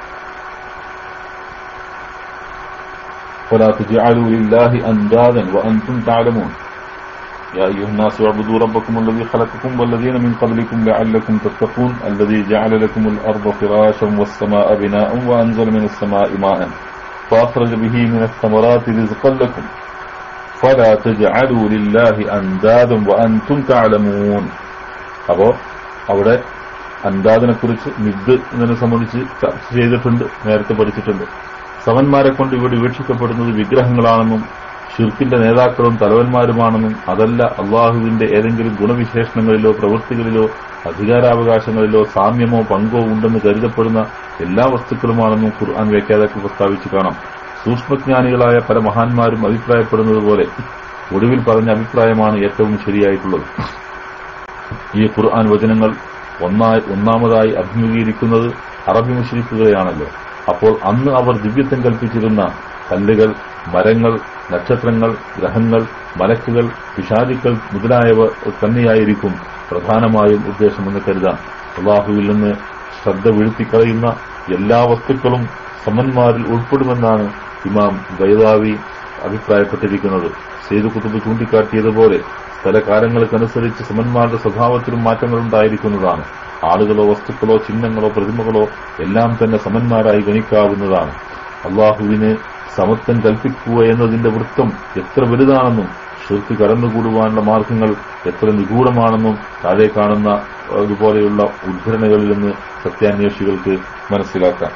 فلا تجعلوا لله أندادا وأنتم تعلمون يا أيها الناس اعبدوا ربكم الذي خلقكم والذين من قبلكم لعلكم تتقون الذي جعل لكم الأرض فراشا والسماء بناء وأنزل من السماء ماء فأخرج به من الثمرات رزقا لكم فلا تجعلوا لله أندادا وأنتم تعلمون അപ്പോ അവിടെ അന്താദിനെ കുറിച്ച് നിദ് എന്നതിനെ സംബന്ധിച്ച് ചർച്ച ചെയ്തിട്ടുണ്ട് നേരത്തെ പഠിച്ചിട്ടുണ്ട് സമന്മാരെ കൊണ്ട് ഇവിടെ വീക്ഷിക്കപ്പെടുന്നത് വിഗ്രഹങ്ങളാണെന്നും ഷിർക്കിന്റെ നേതാക്കളും തലവന്മാരുമാണെന്നും അതല്ല അള്ളാഹുവിന്റെ ഏതെങ്കിലും ഗുണവിശേഷണങ്ങളിലോ പ്രവൃത്തികളിലോ അധികാരാവകാശങ്ങളിലോ സാമ്യമോ പങ്കോ ഉണ്ടെന്ന് കരുതപ്പെടുന്ന എല്ലാ വസ്തുക്കളുമാണെന്നും ഖുർആൻ വ്യാഖ്യാതാക്കൾ പ്രസ്താവിച്ചു കാണാം സൂക്ഷ്മജ്ഞാനികളായ പല മഹാന്മാരും അഭിപ്രായപ്പെടുന്നത് പോലെ ഒടുവിൽ പറഞ്ഞ അഭിപ്രായമാണ് ഏറ്റവും ശരിയായിട്ടുള്ളത് ഈ ഖുർആൻ വചനങ്ങൾ ഒന്നായി ഒന്നാമതായി അഭിമുഖീകരിക്കുന്നത് അറബി മുഷരിക്കുകളെയാണല്ലോ അപ്പോൾ അന്ന് അവർ ദിവ്യത്വം കൽപ്പിച്ചിരുന്ന കല്ലുകൾ മരങ്ങൾ നക്ഷത്രങ്ങൾ ഗ്രഹങ്ങൾ മലക്കുകൾ പിശാചുക്കൾ മുതലായവ തന്നെയായിരിക്കും പ്രധാനമായും ഉദ്ദേശമെന്ന് കരുതാം അള്ളാഹുവിൽ നിന്ന് ശ്രദ്ധ വീഴ്ത്തിക്കളയുന്ന എല്ലാ വസ്തുക്കളും സമന്മാരിൽ ഉൾപ്പെടുമെന്നാണ് ഇമാം ഗൈദാവി അഭിപ്രായപ്പെട്ടിരിക്കുന്നത് സെയ്ദ് കുത്തുബ് ചൂണ്ടിക്കാട്ടിയതുപോലെ സ്ഥലകാലങ്ങൾക്കനുസരിച്ച് സമന്മാരുടെ സ്വഭാവത്തിലും മാറ്റങ്ങളുണ്ടായിരിക്കുന്നതാണ് ആളുകളോ വസ്തുക്കളോ ചിഹ്നങ്ങളോ പ്രതിമകളോ എല്ലാം തന്നെ സമന്മാരായി ഗണിക്കാവുന്നതാണ് അള്ളാഹുവിന് സമത്വം കൽപ്പിക്കുക എന്നതിന്റെ വൃത്തം എത്ര വലുതാണെന്നും ഷിർക്ക് കടന്നുകൂടുവാനുള്ള മാർഗങ്ങൾ എത്ര നിഗൂഢമാണെന്നും താഴെ കാണുന്ന അതുപോലെയുള്ള ഉദ്ധരണികളിൽ നിന്ന് സത്യാന്വേഷികൾക്ക് മനസ്സിലാക്കാം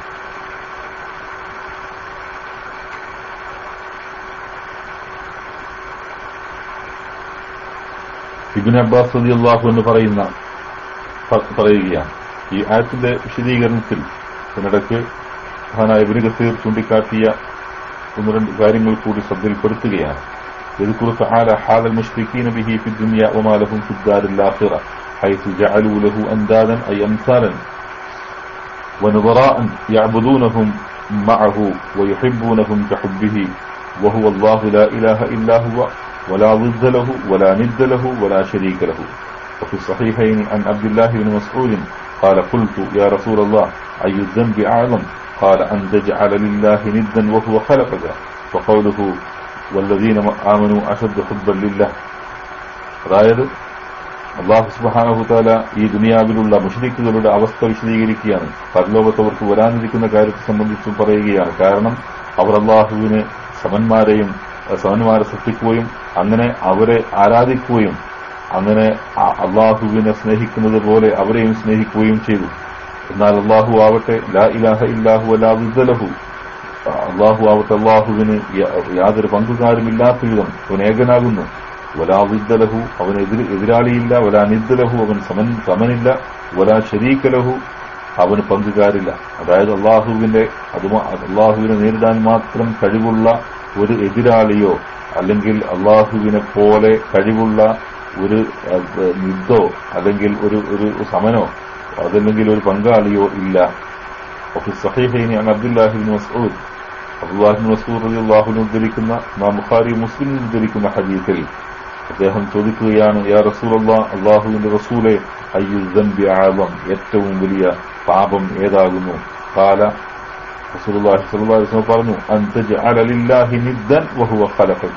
ഇബിൻ അബ്ബാസ് റതി അള്ളാഹു എന്ന് പറയുന്ന പറയുകയാണ് ഈ ആയത്തിന്റെ വിശദീകരണത്തിൽ ഇതിനിടയ്ക്ക് മഹാനായ ഇബിന് കസീർ ചൂണ്ടിക്കാട്ടിയ ഒന്ന് രണ്ട് കാര്യങ്ങൾ കൂടി ശ്രദ്ധയിൽപ്പെടുത്തുകയാണ് يذكر تعالى حال المشركين به في الدنيا وما لهم في الدار الآخرة حيث جعلوا له أندادا أي أمثالا ونظراء يعبدونهم معه ويحبونهم كحبه وهو الله لا إله إلا هو ولا ضد له ولا ند له ولا شريك له وفي الصحيحين عن عبد الله بن مسعود قال قلت يا رسول الله أي الذنب أعظم قال أن تجعل لله ندا وهو خلقك وقوله والذين آمنوا أشد حبا لله അതായത് അള്ളാഹു സുബാനഹുതാല ഈ ദുനിയാവിലുള്ള മുഷരിക്കുകളുടെ അവസ്ഥ വിശദീകരിക്കുകയാണ് പരലോകത്തവർക്ക് വരാനിരിക്കുന്ന കാര്യത്തെ സംബന്ധിച്ചും പറയുകയാണ് കാരണം അവർ അള്ളാഹുവിന് സമന്മാരെയും സമന്മാരെ സൃഷ്ടിക്കുകയും അങ്ങനെ അവരെ ആരാധിക്കുകയും അങ്ങനെ അള്ളാഹുവിനെ സ്നേഹിക്കുന്നത് പോലെ അവരെയും സ്നേഹിക്കുകയും ചെയ്തു എന്നാൽ അള്ളാഹു ആവട്ടെ ലാ ഇലാഹ ഇല്ലാഹു അലാ വിദ്ദലഹു അള്ളാഹു ആവട്ടെ അള്ളാഹുവിന് യാതൊരു പങ്കുകാരുമില്ലാത്ത വിധം അവൻ ഏകനാകുന്നു വലാ വിദ്ദലഹു അവന് എതിർ എതിരാളിയില്ല വലാ നിദ്ദലഹു അവൻ സമൻ സമനില്ല വലാ ശരീക്കലഹു അവന് പങ്കുകാരില്ല അതായത് അള്ളാഹുവിന്റെ അതുമാ അള്ളാഹുവിനെ നേരിടാൻ മാത്രം കഴിവുള്ള ഒരു എതിരാളിയോ അല്ലെങ്കിൽ അള്ളാഹുവിനെ പോലെ കഴിവുള്ള ഒരു യുദ്ധോ അല്ലെങ്കിൽ ഒരു ഒരു സമനോ അതല്ലെങ്കിൽ ഒരു പങ്കാളിയോ ഇല്ല സഹീഹൈനി അൻ അബ്ദുല്ലാഹിബിൻ മസ്ഊദ് അബ്ദുല്ലാഹിബിൻ മസ്ഊദ് റളിയല്ലാഹുവിനെ ഉദ്ധരിക്കുന്ന നാം ബുഖാരി മുസ്ലിം ഉദ്ധരിക്കുന്ന ഹദീസിൽ അദ്ദേഹം ചോദിക്കുകയാണ് യാ റസൂലല്ലാ അള്ളാഹുവിന്റെ റസൂലെ അയ്യുദ്ദൻബി ആളം ഏറ്റവും വലിയ പാപം ഏതാകുന്നു കാല റസൂലുള്ളാഹി സ്വല്ലല്ലാഹു അലൈഹി വസല്ലം പറഞ്ഞു അൻ തജ്അല ലില്ലാഹി നിദ്ദൻ വഹുവ ഖലഖക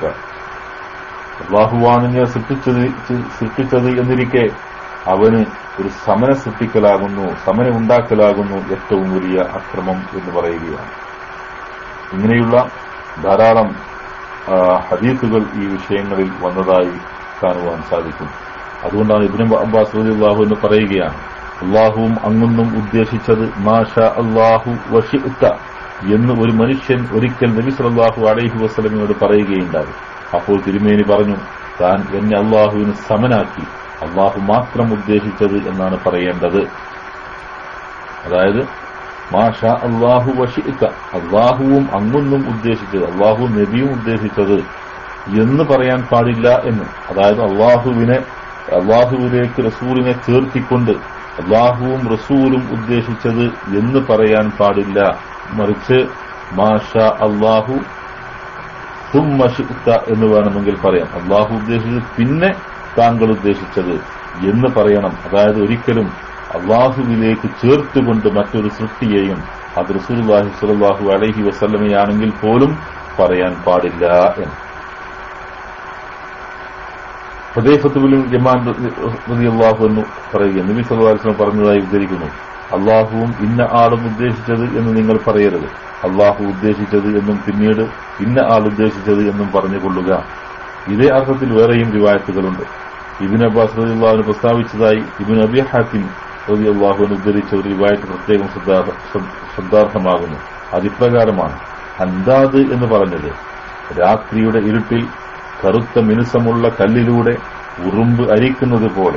അള്ളാഹുവാണ് ഞാൻ സൃഷ്ടിച്ചത് സൃഷ്ടിച്ചത് എന്നിരിക്കെ അവന് ഒരു സമന സൃഷ്ടിക്കലാകുന്നു സമന ഉണ്ടാക്കലാകുന്നു ഏറ്റവും വലിയ അക്രമം എന്ന് പറയുകയാണ് ഇങ്ങനെയുള്ള ധാരാളം ഹദീസുകൾ ഈ വിഷയങ്ങളിൽ വന്നതായി കാണുവാൻ സാധിക്കും അതുകൊണ്ടാണ് ഇബ്നു അബ്ബാസ് റളിയല്ലാഹു എന്ന് പറയുകയാണ് അള്ളാഹുവും അങ്ങൊന്നും ഉദ്ദേശിച്ചത് മാഷ അള്ളാഹു വഷിത്ത എന്ന് ഒരു മനുഷ്യൻ ഒരിക്കൽ നബി സല്ലല്ലാഹു അലൈഹി വസല്ലമയോട് പറയുകയുണ്ടായി അപ്പോൾ തിരുമേനി പറഞ്ഞു താൻ എന്നെ അള്ളാഹുവിന് സമനാക്കി അള്ളാഹു മാത്രം ഉദ്ദേശിച്ചത് എന്നാണ് പറയേണ്ടത് അതായത് മാഷ അള്ളാഹു വഷിക്ക അള്ളാഹുവും അങ്ങൊന്നും ഉദ്ദേശിച്ചത് അള്ളാഹു നബിയും ഉദ്ദേശിച്ചത് എന്ന് പറയാൻ പാടില്ല എന്ന് അതായത് അള്ളാഹുവിനെ അള്ളാഹുവിലേക്ക് റസൂലിനെ ചേർത്തിക്കൊണ്ട് അള്ളാഹുവും റസൂലും ഉദ്ദേശിച്ചത് എന്ന് പറയാൻ പാടില്ല മറിച്ച് മാഷ അള്ളാഹു സുമ്മഷിത്ത എന്ന് വേണമെങ്കിൽ പറയാം അള്ളാഹു ഉദ്ദേശിച്ചത് പിന്നെ താങ്കൾ ഉദ്ദേശിച്ചത് എന്ന് പറയണം അതായത് ഒരിക്കലും അള്ളാഹുവിലേക്ക് ചേർത്തുകൊണ്ട് മറ്റൊരു സൃഷ്ടിയെയും അത് റസൂലുള്ളാഹി സ്വല്ലല്ലാഹു അലൈഹി വസല്ലമയാണെങ്കിൽ പോലും പറയാൻ പാടില്ല എന്ന് ഹുദൈഫത്തുബിലും ജമാൻ റളിയല്ലാഹു എന്ന് പറയുക നബി സല്ലല്ലാഹു അലൈഹി വസല്ലം പറഞ്ഞതായി ഉദ്ധരിക്കുന്നു അള്ളാഹുവും ഇന്ന ആളും ഉദ്ദേശിച്ചത് എന്ന് നിങ്ങൾ പറയരുത് അള്ളാഹു ഉദ്ദേശിച്ചത് എന്നും പിന്നീട് ഇന്ന ആൾ ഉദ്ദേശിച്ചത് എന്നും പറഞ്ഞുകൊള്ളുക ഇതേ അർത്ഥത്തിൽ വേറെയും റിവായത്തുകളുണ്ട് ഇബിൻ അബ്ബാസ് റളിയല്ലാഹു പ്രസ്താവിച്ചതായി ഇബിൻ അബി ഹാത്തിം റളിയല്ലാഹുവിന് ഉദ്ധരിച്ച ഒരു റിവായത്ത് പ്രത്യേകം ശ്രദ്ധാ- ശ്രദ്ധ- ശ്രദ്ധാർഹമാകുന്നു അതിപ്രകാരമാണ് അന്താദ് എന്ന് പറഞ്ഞത് രാത്രിയുടെ ഇരുട്ടിൽ കറുത്ത മിനുസമുള്ള കല്ലിലൂടെ ഉറുമ്പ് അരിക്കുന്നത് പോലെ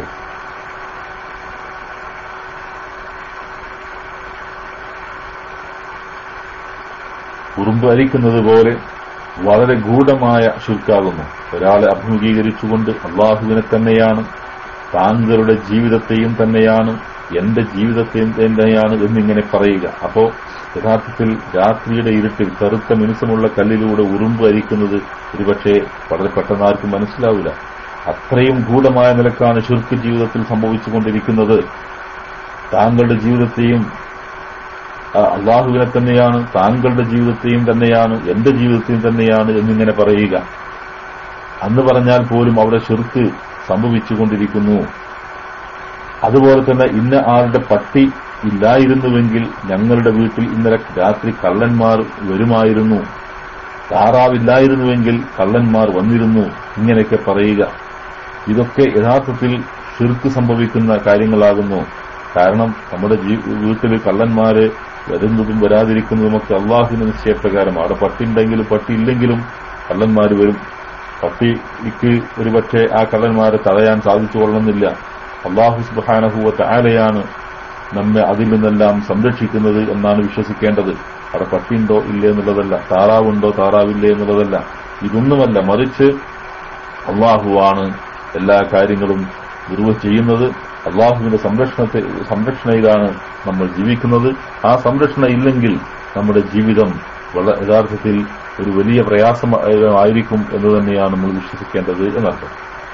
ഉറുമ്പ് അരിക്കുന്നത് പോലെ വളരെ ഗൂഢമായ ശുൽക്കാകുന്നു ഒരാളെ അഭിമുഖീകരിച്ചുകൊണ്ട് അള്ളാഹുവിനെ തന്നെയാണ് താങ്കളുടെ ജീവിതത്തെയും തന്നെയാണ് എന്റെ ജീവിതത്തെയും തന്നെയാണ് എന്നിങ്ങനെ പറയുക അപ്പോ യഥാർത്ഥത്തിൽ രാത്രിയുടെ ഇരുട്ടിൽ കറുത്ത മിനുസമുള്ള കല്ലിലൂടെ ഉറുമ്പ് അരിക്കുന്നത് ഒരുപക്ഷെ വളരെ പെട്ടെന്ന് ആർക്കും മനസ്സിലാവില്ല അത്രയും ഗൂഢമായ നിലക്കാണ് ശുർക്ക് ജീവിതത്തിൽ സംഭവിച്ചുകൊണ്ടിരിക്കുന്നത് താങ്കളുടെ ജീവിതത്തെയും ആ, അള്ളാഹുവിനെ തന്നെയാണ് താങ്കളുടെ ജീവിതത്തെയും തന്നെയാണ് എന്റെ ജീവിതത്തെയും തന്നെയാണ് എന്നിങ്ങനെ പറയുക അന്ന് പറഞ്ഞാൽ പോലും അവിടെ ഷിർക്ക് സംഭവിച്ചുകൊണ്ടിരിക്കുന്നു അതുപോലെ തന്നെ ഇന്ന ആളുടെ പട്ടി ഇല്ലായിരുന്നുവെങ്കിൽ ഞങ്ങളുടെ വീട്ടിൽ ഇന്നലെ രാത്രി കള്ളന്മാർ വരുമായിരുന്നു താറാവില്ലായിരുന്നുവെങ്കിൽ കള്ളന്മാർ വന്നിരുന്നു ഇങ്ങനെയൊക്കെ പറയുക ഇതൊക്കെ യഥാർത്ഥത്തിൽ ഷിർക്ക് സംഭവിക്കുന്ന കാര്യങ്ങളാകുന്നു കാരണം നമ്മുടെ ജീ- വീട്ടിൽ കള്ളന്മാര് വരുന്നതും വരാതിരിക്കുന്നതുമൊക്കെ അള്ളാഹുവിന്റെ നിശ്ചയപ്രകാരം അവിടെ പട്ടി ഉണ്ടെങ്കിലും പട്ടി ഇല്ലെങ്കിലും കള്ളന്മാര് വരും പട്ടിക്ക് ഒരുപക്ഷെ ആ കള്ളന്മാരെ തടയാൻ സാധിച്ചു കൊള്ളണമെന്നില്ല അള്ളാഹു സുബാനഹുവത്തെ ആലയാണ് നമ്മെ അതിൽ നിന്നെല്ലാം സംരക്ഷിക്കുന്നത് എന്നാണ് വിശ്വസിക്കേണ്ടത് അവിടെ പട്ടിയുണ്ടോ ഇല്ലേ എന്നുള്ളതല്ല താറാവുണ്ടോ താറാവില്ലേ എന്നുള്ളതല്ല ഇതൊന്നുമല്ല മറിച്ച് അള്ളാഹുവാണ് എല്ലാ കാര്യങ്ങളും നിർവഹിച്ച് ചെയ്യുന്നത് അള്ളാഹുവിന്റെ സംരക്ഷണത്തെ സംരക്ഷണയിലാണ് നമ്മൾ ജീവിക്കുന്നത് ആ സംരക്ഷണ ഇല്ലെങ്കിൽ നമ്മുടെ ജീവിതം വള യഥാർത്ഥത്തിൽ ഒരു വലിയ പ്രയാസം ആയിരിക്കും എന്ന് തന്നെയാണ് നമ്മൾ വിശ്വസിക്കേണ്ടത് എന്നർത്ഥം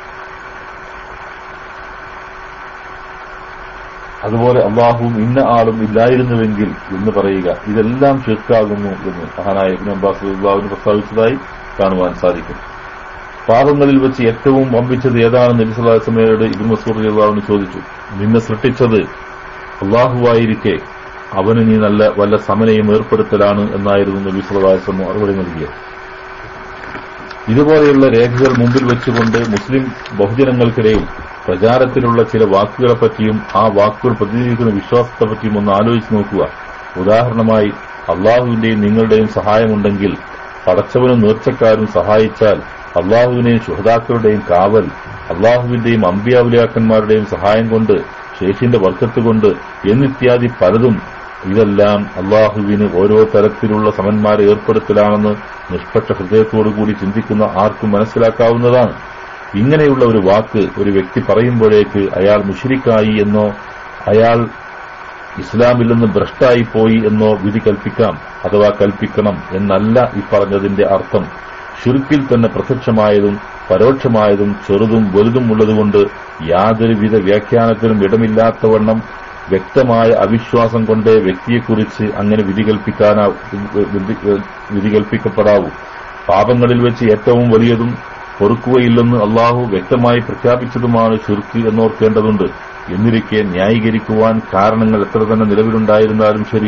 അതുപോലെ അള്ളാഹുവും ഇന്ന ആളും ഇല്ലായിരുന്നുവെങ്കിൽ എന്ന് പറയുക ഇതെല്ലാം ഷിർക്കാകുന്നു എന്ന് മഹാനായ ഇബ്നു അബ്ബാസ് അള്ളാഹുവിന് പ്രസ്താവിച്ചതായി കാണുവാൻ സാധിക്കും പാപങ്ങളിൽ വെച്ച് ഏറ്റവും വമ്പിച്ചത് ഏതാണ് നബി സല്ലാസ്മയോട് ഇബിൻ മസൂർ അള്ളാഹുവിന് ചോദിച്ചു നിന്നെ സൃഷ്ടിച്ചത് അള്ളാഹുവായിരിക്കെ അവന് നീ നല്ല വല്ല സമനയും ഏർപ്പെടുത്തലാണ് എന്നായിരുന്നു നബി സല്ലാസ്മ മറുപടി നൽകിയത് ഇതുപോലെയുള്ള രേഖകൾ മുമ്പിൽ വെച്ചുകൊണ്ട് മുസ്ലിം ബഹുജനങ്ങൾക്കിടയിൽ പ്രചാരത്തിലുള്ള ചില വാക്കുകളെപ്പറ്റിയും ആ വാക്കുകൾ പ്രതിനിധീകരിക്കുന്ന വിശ്വാസത്തെപ്പറ്റിയും ഒന്ന് ആലോചിച്ച് നോക്കുക ഉദാഹരണമായി അള്ളാഹുവിന്റെയും നിങ്ങളുടെയും സഹായമുണ്ടെങ്കിൽ പടച്ചവനും നേർച്ചക്കാരും സഹായിച്ചാൽ അള്ളാഹുവിനെയും ശുഹതാക്കളുടെയും കാവൽ അള്ളാഹുവിന്റെയും അമ്പിയാവുലിയാക്കന്മാരുടെയും സഹായം കൊണ്ട് ശേഷിന്റെ വർക്കത്ത് കൊണ്ട് എന്നിത്യാദി പലതും ഇതെല്ലാം അള്ളാഹുവിന് ഓരോ തരത്തിലുള്ള സമന്മാരെ ഏർപ്പെടുത്തലാണെന്ന് നിഷ്പക്ഷ ഹൃദയത്തോടുകൂടി ചിന്തിക്കുന്ന ആർക്കും മനസ്സിലാക്കാവുന്നതാണ് ഇങ്ങനെയുള്ള ഒരു വാക്ക് ഒരു വ്യക്തി പറയുമ്പോഴേക്ക് അയാൾ മുഷിരിക്കായി എന്നോ അയാൾ ഇസ്ലാമിൽ നിന്ന് ഭ്രഷ്ടായി പോയി എന്നോ വിധി കൽപ്പിക്കാം അഥവാ കൽപ്പിക്കണം എന്നല്ല ഈ പറഞ്ഞതിന്റെ അർത്ഥം ഷിർക്കിൽ തന്നെ പ്രത്യക്ഷമായതും പരോക്ഷമായതും ചെറുതും വലുതും ഉള്ളതുകൊണ്ട് യാതൊരുവിധ വ്യാഖ്യാനത്തിനും ഇടമില്ലാത്തവണ്ണം വ്യക്തമായ അവിശ്വാസം കൊണ്ടേ വ്യക്തിയെക്കുറിച്ച് അങ്ങനെ വിധി കൽപ്പിക്കാനാ വിധി- വിധി കൽപ്പിക്കപ്പെടാവൂ പാപങ്ങളിൽ വെച്ച് ഏറ്റവും വലിയതും പൊറുക്കുകയില്ലെന്ന് അള്ളാഹു വ്യക്തമായി പ്രഖ്യാപിച്ചതുമാണ് ഷിർക്ക് എന്നോർക്കേണ്ടതുണ്ട് എന്നിരിക്കെ ന്യായീകരിക്കുവാൻ കാരണങ്ങൾ എത്ര തന്നെ നിലവിലുണ്ടായിരുന്നാലും ശരി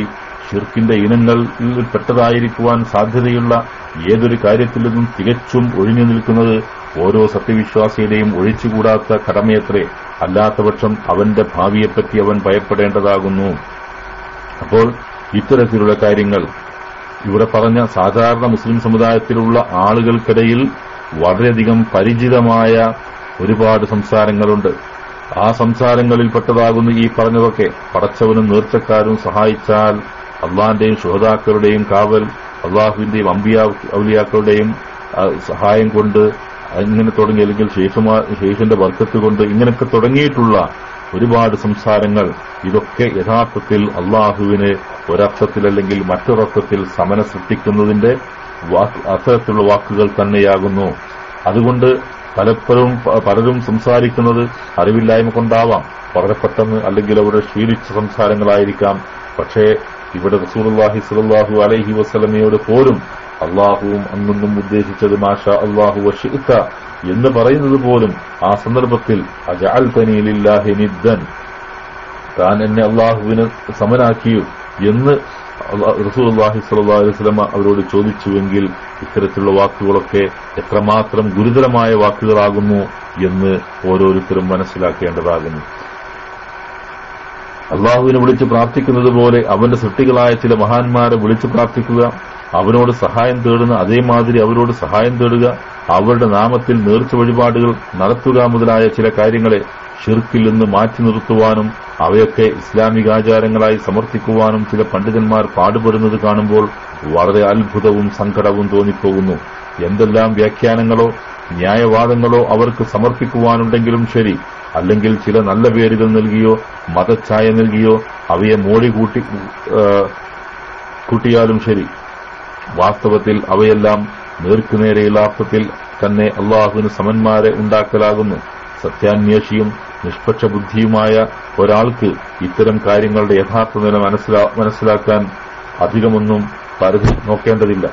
ഷിർക്കിന്റെ ഇനങ്ങളിൽ പെട്ടതായിരിക്കുവാൻ സാധ്യതയുള്ള ഏതൊരു കാര്യത്തിൽ നിന്നും തികച്ചും ഒഴിഞ്ഞു നിൽക്കുന്നത് ഓരോ സത്യവിശ്വാസിയുടെയും ഒഴിച്ചുകൂടാത്ത കടമയത്രേ അല്ലാത്തപക്ഷം അവന്റെ ഭാവിയെപ്പറ്റി അവൻ ഭയപ്പെടേണ്ടതാകുന്നു അപ്പോൾ ഇത്തരത്തിലുള്ള കാര്യങ്ങൾ ഇവിടെ പറഞ്ഞ സാധാരണ മുസ്ലിം സമുദായത്തിലുള്ള ആളുകൾക്കിടയിൽ വളരെയധികം പരിചിതമായ ഒരുപാട് സംസാരങ്ങളുണ്ട് ആ സംസാരങ്ങളിൽപ്പെട്ടതാകുന്ന ഈ പറഞ്ഞതൊക്കെ പടച്ചവനും നേർച്ചക്കാരും സഹായിച്ചാൽ അള്ളാന്റെയും ശുഹതാക്കളുടെയും കാവൽ അള്ളാഹുവിന്റെയും അമ്പിയാ ഔലിയാക്കളുടെയും ആ, സഹായം കൊണ്ട് ഇങ്ങനെ തുടങ്ങി അല്ലെങ്കിൽ ശേഷമാ ശേഷന്റെ വർക്കത്ത് കൊണ്ട് ഇങ്ങനെയൊക്കെ തുടങ്ങിയിട്ടുള്ള ഒരുപാട് സംസാരങ്ങൾ ഇതൊക്കെ യഥാർത്ഥത്തിൽ അള്ളാഹുവിന് ഒരർത്ഥത്തിൽ അല്ലെങ്കിൽ മറ്റൊരർത്ഥത്തിൽ സമന സൃഷ്ടിക്കുന്നതിന്റെ വാക്ക് അത്തരത്തിലുള്ള വാക്കുകൾ തന്നെയാകുന്നു അതുകൊണ്ട് പലപ്പോഴും പ- പലരും സംസാരിക്കുന്നത് അറിവില്ലായ്മ കൊണ്ടാവാം വളരെ പെട്ടെന്ന് അല്ലെങ്കിൽ അവരുടെ ശീലിച്ച സംസാരങ്ങളായിരിക്കാം പക്ഷേ ഇവിടെ റസൂലുള്ളാഹി സ്വല്ലല്ലാഹു അലൈഹി വസല്ലമയോട് പോലും അള്ളാഹുവും അങ്ങൊന്നും ഉദ്ദേശിച്ചത് മാഷ അള്ളാഹു വഷിക്ക എന്ന് പറയുന്നത് പോലും ആ സന്ദർഭത്തിൽ അജഅൽതനി ലില്ലാഹി നിദ്ദൻ താൻ എന്നെ അള്ളാഹുവിന് സമനാക്കിയു എന്ന് റസൂൽഹി സ്വല്ലല്ലാഹു അലൈഹി വസല്ലമ അവരോട് ചോദിച്ചുവെങ്കിൽ ഇത്തരത്തിലുള്ള വാക്കുകളൊക്കെ എത്രമാത്രം ഗുരുതരമായ വാക്കുകളാകുന്നു എന്ന് ഓരോരുത്തരും മനസ്സിലാക്കേണ്ടതാകുന്നു അള്ളാഹുവിനെ വിളിച്ച് പ്രാർത്ഥിക്കുന്നത് പോലെ അവന്റെ സൃഷ്ടികളായ ചില മഹാന്മാരെ വിളിച്ചു പ്രാർത്ഥിക്കുക അവനോട് സഹായം തേടുന്ന അതേമാതിരി അവരോട് സഹായം തേടുക അവരുടെ നാമത്തിൽ നേർച്ച വഴിപാടുകൾ നടത്തുക മുതലായ ചില കാര്യങ്ങളെ ഷിർക്കിൽ നിന്ന് മാറ്റി നിർത്തുവാനും അവയൊക്കെ ഇസ്ലാമിക ആചാരങ്ങളായി സമർത്ഥിക്കുവാനും ചില പണ്ഡിതന്മാർ പാടുപെടുന്നത് കാണുമ്പോൾ വളരെ അത്ഭുതവും സങ്കടവും തോന്നിപ്പോകുന്നു എന്തെല്ലാം വ്യാഖ്യാനങ്ങളോ ന്യായവാദങ്ങളോ അവർക്ക് സമർപ്പിക്കുവാനുണ്ടെങ്കിലും ശരി അല്ലെങ്കിൽ ചില നല്ല പേരുകൾ നൽകിയോ മതഛായ നൽകിയോ അവയെ മോടി കൂട്ടി ആ, കൂട്ടിയാലും ശരി വാസ്തവത്തിൽ അവയെല്ലാം നേർക്കുനേരെയുള്ള അർത്ഥത്തിൽ തന്നെ അള്ളാഹുവിന് സമന്മാരെ ഉണ്ടാക്കലാകുന്നു സത്യാന്വേഷിയും നിഷ്പക്ഷ ബുദ്ധിയുമായ ഒരാൾക്ക് ഇത്തരം കാര്യങ്ങളുടെ യഥാർത്ഥ നില മനസ്സിലാ- മനസ്സിലാക്കാൻ അധികമൊന്നും പരിധി നോക്കേണ്ടതില്ല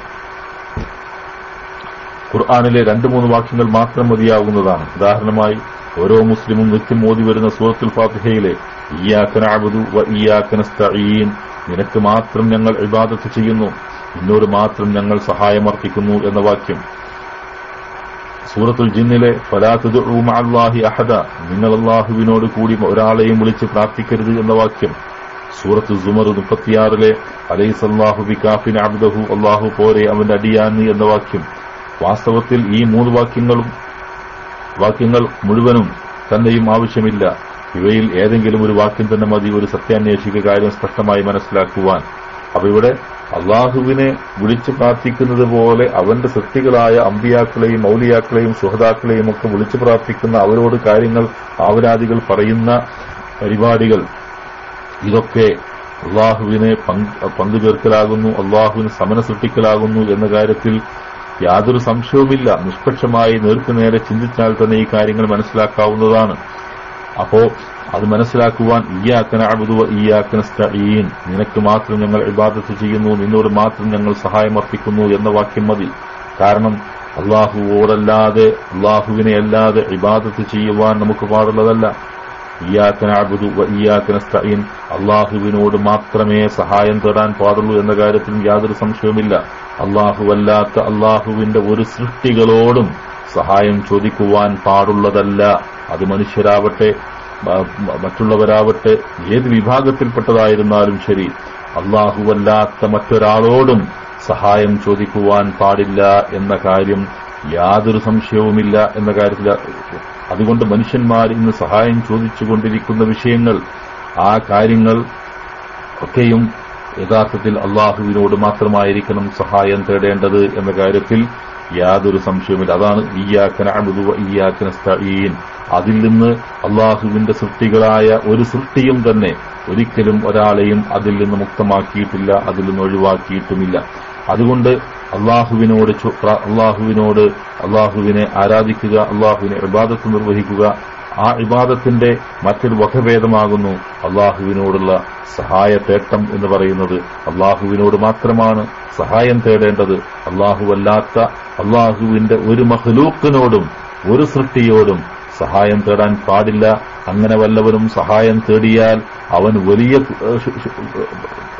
ഖുർആാനിലെ രണ്ട് മൂന്ന് വാക്യങ്ങൾ മാത്രം മതിയാകുന്നതാണ് ഉദാഹരണമായി ഓരോ മുസ്ലിമും നിത്യം ഓതി വരുന്ന സൂറത്തുൽ ഫാത്തിഹയിലെ ഇയ്യാക്കനഅബുദു വ ഇയ്യാക്കനസ്തഈൻ നിനക്ക് മാത്രം ഞങ്ങൾ ഇബാദത്ത് ചെയ്യുന്നു നിന്നോട് മാത്രം ഞങ്ങൾ സഹായമർപ്പിക്കുന്നു എന്ന വാക്യം സൂറത്തുൽ ജിന്നിലെ ഫലാത്തുദ് അള്ളാഹി അഹദ നിങ്ങൾ അള്ളാഹുവിനോട് കൂടി ഒരാളെയും വിളിച്ച് പ്രാർത്ഥിക്കരുത് എന്ന വാക്യം സൂറത്ത് സുമർ മുപ്പത്തിയാറിലെ അലൈസല്ലാഹു ബികാഫിൻ അബ്ദഹു അള്ളാഹു പോരെ അവന്റെ അടിയാന്ന് എന്ന വാക്യം വാസ്തവത്തിൽ ഈ മൂന്ന് വാക്യങ്ങളും വാക്യങ്ങൾ മുഴുവനും തന്നെയും ആവശ്യമില്ല ഇവയിൽ ഏതെങ്കിലും ഒരു വാക്യം തന്നെ മതി ഒരു സത്യാന്വേഷിക കാര്യം സ്പഷ്ടമായി മനസ്സിലാക്കുവാൻ അപ്പൊ ഇവിടെ അള്ളാഹുവിനെ വിളിച്ചു പ്രാർത്ഥിക്കുന്നത് പോലെ അവന്റെ സൃഷ്ടികളായ അമ്പിയാക്കളെയും മൗലിയാക്കളെയും സുഹതാക്കളെയും ഒക്കെ വിളിച്ചു പ്രാർത്ഥിക്കുന്ന അവരോട് കാര്യങ്ങൾ ആവരാദികൾ പറയുന്ന പരിപാടികൾ ഇതൊക്കെ അള്ളാഹുവിനെ പങ്ക് പങ്കുചേർക്കലാകുന്നു അള്ളാഹുവിന് സമന സൃഷ്ടിക്കലാകുന്നു എന്ന കാര്യത്തിൽ യാതൊരു സംശയവുമില്ല നിഷ്പക്ഷമായി നേർക്കുനേരെ ചിന്തിച്ചാൽ തന്നെ ഈ കാര്യങ്ങൾ മനസ്സിലാക്കാവുന്നതാണ് അപ്പോ അത് മനസ്സിലാക്കുവാൻ ഇയാക്കന അബുദുവ ഇയാക്കന സ്തഈൻ നിനക്ക് മാത്രം ഞങ്ങൾ ഇബാദത്ത് ചെയ്യുന്നു നിന്നോട് മാത്രം ഞങ്ങൾ സഹായമർപ്പിക്കുന്നു എന്ന വാക്യം മതി കാരണം അള്ളാഹുവോടല്ലാതെ അള്ളാഹുവിനെ അല്ലാതെ ഇബാദത്ത് ചെയ്യുവാൻ നമുക്ക് പാടുള്ളതല്ല ഇയാക്കന അബുദു വ ഇയാക്കന സ്തഈൻ അള്ളാഹുവിനോട് മാത്രമേ സഹായം തേടാൻ പാടുള്ളൂ എന്ന കാര്യത്തിലും യാതൊരു സംശയവുമില്ല അള്ളാഹുവല്ലാത്ത അള്ളാഹുവിന്റെ ഒരു സൃഷ്ടികളോടും സഹായം ചോദിക്കുവാൻ പാടുള്ളതല്ല അത് മനുഷ്യരാവട്ടെ മ- മ- മറ്റുള്ളവരാവട്ടെ ഏത് വിഭാഗത്തിൽപ്പെട്ടതായിരുന്നാലും ശരി അള്ളാഹുവല്ലാത്ത മറ്റൊരാളോടും സഹായം ചോദിക്കുവാൻ പാടില്ല എന്ന കാര്യം യാതൊരു സംശയവുമില്ല എന്ന കാര്യത്തിൽ അതുകൊണ്ട് മനുഷ്യന്മാർ ഇന്ന് സഹായം ചോദിച്ചുകൊണ്ടിരിക്കുന്ന വിഷയങ്ങൾ ആ കാര്യങ്ങൾ ഒക്കെയും യഥാർത്ഥത്തിൽ അള്ളാഹുവിനോട് മാത്രമായിരിക്കണം സഹായം തേടേണ്ടത് എന്ന കാര്യത്തിൽ യാതൊരു സംശയവുമില്ല അതാണ് ഇയ്യാക്കന അബുദു ഇയ്യാക്കന സ്തഈൻ അതിൽ നിന്ന് അള്ളാഹുവിന്റെ സൃഷ്ടികളായ ഒരു സൃഷ്ടിയും തന്നെ ഒരിക്കലും ഒരാളെയും അതിൽ നിന്ന് മുക്തമാക്കിയിട്ടില്ല അതിൽ നിന്ന് ഒഴിവാക്കിയിട്ടുമില്ല അതുകൊണ്ട് അള്ളാഹുവിനോട് ചോ- പ്ര- അള്ളാഹുവിനോട് അള്ളാഹുവിനെ ആരാധിക്കുക അള്ളാഹുവിനെ ഇബാദത്ത് നിർവഹിക്കുക ആ ഇബാദത്തിന്റെ മറ്റൊരു വകഭേദമാകുന്നു അള്ളാഹുവിനോടുള്ള സഹായ തേട്ടം എന്ന് പറയുന്നത് അള്ളാഹുവിനോട് മാത്രമാണ് സഹായം തേടേണ്ടത് അള്ളാഹുവല്ലാത്ത അള്ളാഹുവിന്റെ ഒരു മഹ്ലൂക്കിനോടും ഒരു സൃഷ്ടിയോടും സഹായം തേടാൻ പാടില്ല അങ്ങനെ വല്ലവനും സഹായം തേടിയാൽ അവൻ വലിയ ഏഹ്, ശ- ശ-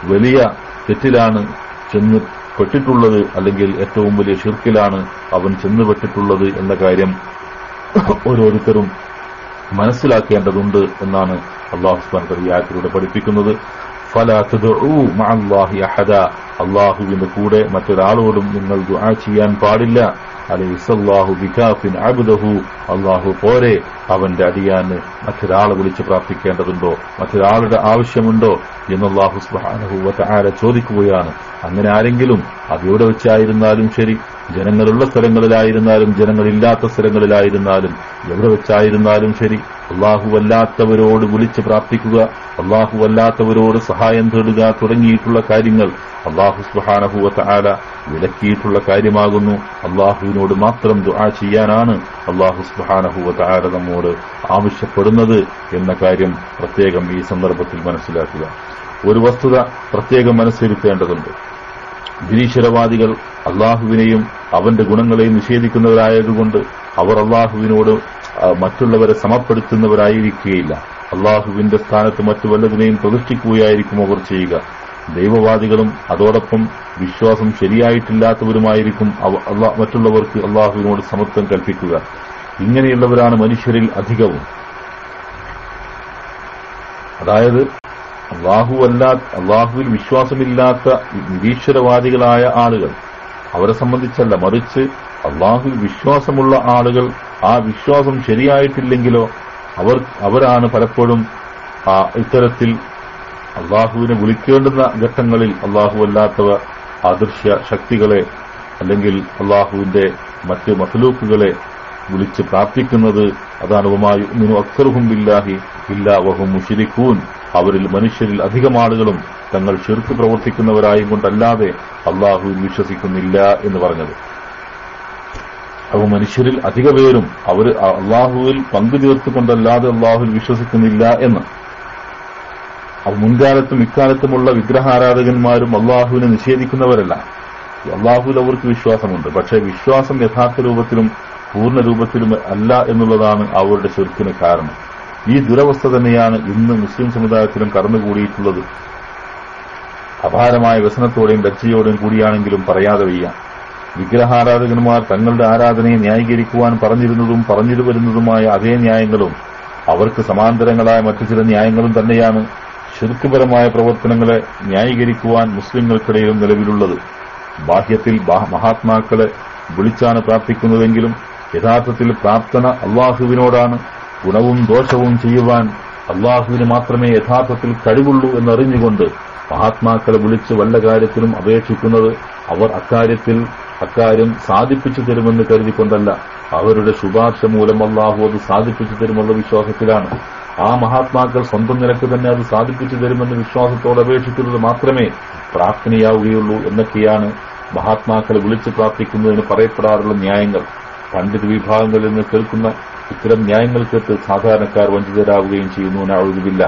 വലിയ തെറ്റിലാണ് ചെന്ന് പെട്ടിട്ടുള്ളത് അല്ലെങ്കിൽ ഏറ്റവും വലിയ ഷിർക്കിലാണ് അവൻ ചെന്നുപെട്ടിട്ടുള്ളത് എന്ന കാര്യം ഓരോരുത്തരും മനസ്സിലാക്കേണ്ടതുണ്ട് എന്നാണ് അള്ളാഹു സുബ്ഹാനഹു ഈ ആയത്തിലൂടെ പഠിപ്പിക്കുന്നത് ഫലാ തദ്ഉ മഅല്ലാഹി അഹദ അള്ളാഹുവിന്റെ കൂടെ മറ്റൊരാളോടും നിങ്ങൾ ദുആ ചെയ്യാൻ പാടില്ല അലൈസല്ലാഹു ബികാഫിൻ അബ്ദഹു അള്ളാഹു പോരെ അവന്റെ അടിയാന് മറ്റൊരാളെ വിളിച്ച് പ്രാർത്ഥിക്കേണ്ടതുണ്ടോ മറ്റൊരാളുടെ ആവശ്യമുണ്ടോ എന്ന് അള്ളാഹു സുബ്ഹാനഹു വതആല ചോദിക്കുകയാണ് അങ്ങനെ ആരെങ്കിലും അതെവിടെ വെച്ചായിരുന്നാലും ശരി ജനങ്ങളുള്ള സ്ഥലങ്ങളിലായിരുന്നാലും ജനങ്ങളില്ലാത്ത സ്ഥലങ്ങളിലായിരുന്നാലും എവിടെ വെച്ചായിരുന്നാലും ശരി അള്ളാഹുവല്ലാത്തവരോട് വിളിച്ച് പ്രാർത്ഥിക്കുക അള്ളാഹുവല്ലാത്തവരോട് സഹായം തേടുക തുടങ്ങിയിട്ടുള്ള കാര്യങ്ങൾ അള്ളാഹു സുഹാനഹുവത്ത ആല വിലക്കിയിട്ടുള്ള കാര്യമാകുന്നു അള്ളാഹുവിനോട് മാത്രം ദുആ ചെയ്യാനാണ് അള്ളാഹു സുഹാനഹുവത്ത ആല നമ്മോട് ആവശ്യപ്പെടുന്നത് എന്ന കാര്യം പ്രത്യേകം ഈ സന്ദർഭത്തിൽ മനസ്സിലാക്കുക ഒരു വസ്തുത പ്രത്യേകം മനസ്സിരുത്തേണ്ടതുണ്ട് നിരീശ്വരവാദികൾ അള്ളാഹുവിനെയും അവന്റെ ഗുണങ്ങളെയും നിഷേധിക്കുന്നവരായതുകൊണ്ട് അവർ അള്ളാഹുവിനോട് ആ, മറ്റുള്ളവരെ സമപ്പെടുത്തുന്നവരായിരിക്കുകയില്ല അള്ളാഹുവിന്റെ സ്ഥാനത്ത് മറ്റു വല്ലതിനെയും പ്രതിഷ്ഠിക്കുകയായിരിക്കും അവർ ചെയ്യുക ദൈവവാദികളും അതോടൊപ്പം വിശ്വാസം ശരിയായിട്ടില്ലാത്തവരുമായിരിക്കും അവ- അള്ളാ- മറ്റുള്ളവർക്ക് അള്ളാഹുവിനോട് സമത്വം കൽപ്പിക്കുക ഇങ്ങനെയുള്ളവരാണ് മനുഷ്യരിൽ അധികവും അതായത് അള്ളാഹു അല്ലാ അള്ളാഹുവിൽ വിശ്വാസമില്ലാത്ത നിരീശ്വരവാദികളായ ആളുകൾ അവരെ സംബന്ധിച്ചല്ല മറിച്ച് അള്ളാഹുവിൽ വിശ്വാസമുള്ള ആളുകൾ ആ വിശ്വാസം ശരിയായിട്ടില്ലെങ്കിലോ അവർ അവരാണ് പലപ്പോഴും ആ ഇത്തരത്തിൽ അള്ളാഹുവിനെ വിളിക്കേണ്ടുന്ന ഘട്ടങ്ങളിൽ അള്ളാഹു അല്ലാത്തവ അദൃശ്യ ശക്തികളെ അല്ലെങ്കിൽ അള്ളാഹുവിന്റെ മറ്റ് മഹലൂക്കുകളെ വിളിച്ച് പ്രാർത്ഥിക്കുന്നത് അതാണ് ഉമായുമിനു അക്സറുഹും ബില്ലാഹി ഇല്ലാ വഹും മുഷിരിക്കൂൻ അവരിൽ മനുഷ്യരിൽ അധികം ആളുകളും തങ്ങൾ ഷിർക്ക് പ്രവർത്തിക്കുന്നവരായും കൊണ്ടല്ലാതെ അള്ളാഹുവിൽ വിശ്വസിക്കുന്നില്ല എന്ന് പറഞ്ഞത് അപ്പോൾ മനുഷ്യരിൽ അധിക പേരും അവർ അള്ളാഹുവിൽ പങ്കു ചേർത്തുകൊണ്ടല്ലാതെ അള്ളാഹുവിൽ വിശ്വസിക്കുന്നില്ല എന്ന് അപ്പോൾ മുൻകാലത്തും ഇക്കാലത്തുമുള്ള വിഗ്രഹാരാധകന്മാരും അള്ളാഹുവിനെ നിഷേധിക്കുന്നവരല്ല അള്ളാഹുവിൽ അവർക്ക് വിശ്വാസമുണ്ട് പക്ഷേ വിശ്വാസം യഥാർത്ഥ രൂപത്തിലും പൂർണ്ണ രൂപത്തിലും അല്ല എന്നുള്ളതാണ് അവരുടെ ചെറുക്കിന് കാരണം ഈ ദുരവസ്ഥ തന്നെയാണ് ഇന്ന് മുസ്ലിം സമുദായത്തിലും കടന്നുകൂടിയിട്ടുള്ളത് അപാരമായ വ്യസനത്തോടെയും ലജ്ജയോടെയും കൂടിയാണെങ്കിലും പറയാതെ വയ്യ വിഗ്രഹാരാധകന്മാർ തങ്ങളുടെ ആരാധനയെ ന്യായീകരിക്കുവാൻ പറഞ്ഞിരുന്നതും പറഞ്ഞു വരുന്നതുമായ അതേ ന്യായങ്ങളും അവർക്ക് സമാന്തരങ്ങളായ മറ്റു ചില ന്യായങ്ങളും തന്നെയാണ് ശിർക്കുപരമായ പ്രവർത്തനങ്ങളെ ന്യായീകരിക്കുവാൻ മുസ്ലിങ്ങൾക്കിടയിലും നിലവിലുള്ളത് ബാഹ്യത്തിൽ ബാ- മഹാത്മാക്കളെ വിളിച്ചാണ് പ്രാർത്ഥിക്കുന്നതെങ്കിലും യഥാർത്ഥത്തിൽ പ്രാർത്ഥന അള്ളാഹുവിനോടാണ് ഗുണവും ദോഷവും ചെയ്യുവാൻ അള്ളാഹുവിന് മാത്രമേ യഥാർത്ഥത്തിൽ കഴിവുള്ളൂ എന്നറിഞ്ഞുകൊണ്ട് മഹാത്മാക്കളെ വിളിച്ച് വല്ല കാര്യത്തിലും അപേക്ഷിക്കുന്നത് അവർ അക്കാര്യത്തിൽ അക്കാര്യം സാധിപ്പിച്ചു തരുമെന്ന് കരുതിക്കൊണ്ടല്ല അവരുടെ ശുപാർശ മൂലം അള്ളാഹു അത് സാധിപ്പിച്ചു തരുമെന്ന വിശ്വാസത്തിലാണ് ആ മഹാത്മാക്കൾ സ്വന്തം നിലക്ക് തന്നെ അത് സാധിപ്പിച്ചു തരുമെന്ന് വിശ്വാസത്തോടെ അപേക്ഷിക്കുന്നത് മാത്രമേ പ്രാർത്ഥനയാവുകയുള്ളൂ എന്നൊക്കെയാണ് മഹാത്മാക്കളെ വിളിച്ച് പ്രാർത്ഥിക്കുന്നതിന് പറയപ്പെടാറുള്ള ന്യായങ്ങൾ പണ്ഡിത വിഭാഗങ്ങളിൽ നിന്ന് കേൾക്കുന്ന ഇത്തരം ന്യായങ്ങൾ കേട്ട് സാധാരണക്കാർ വഞ്ചിതരാവുകയും ചെയ്യുന്നു നഴുതുമില്ല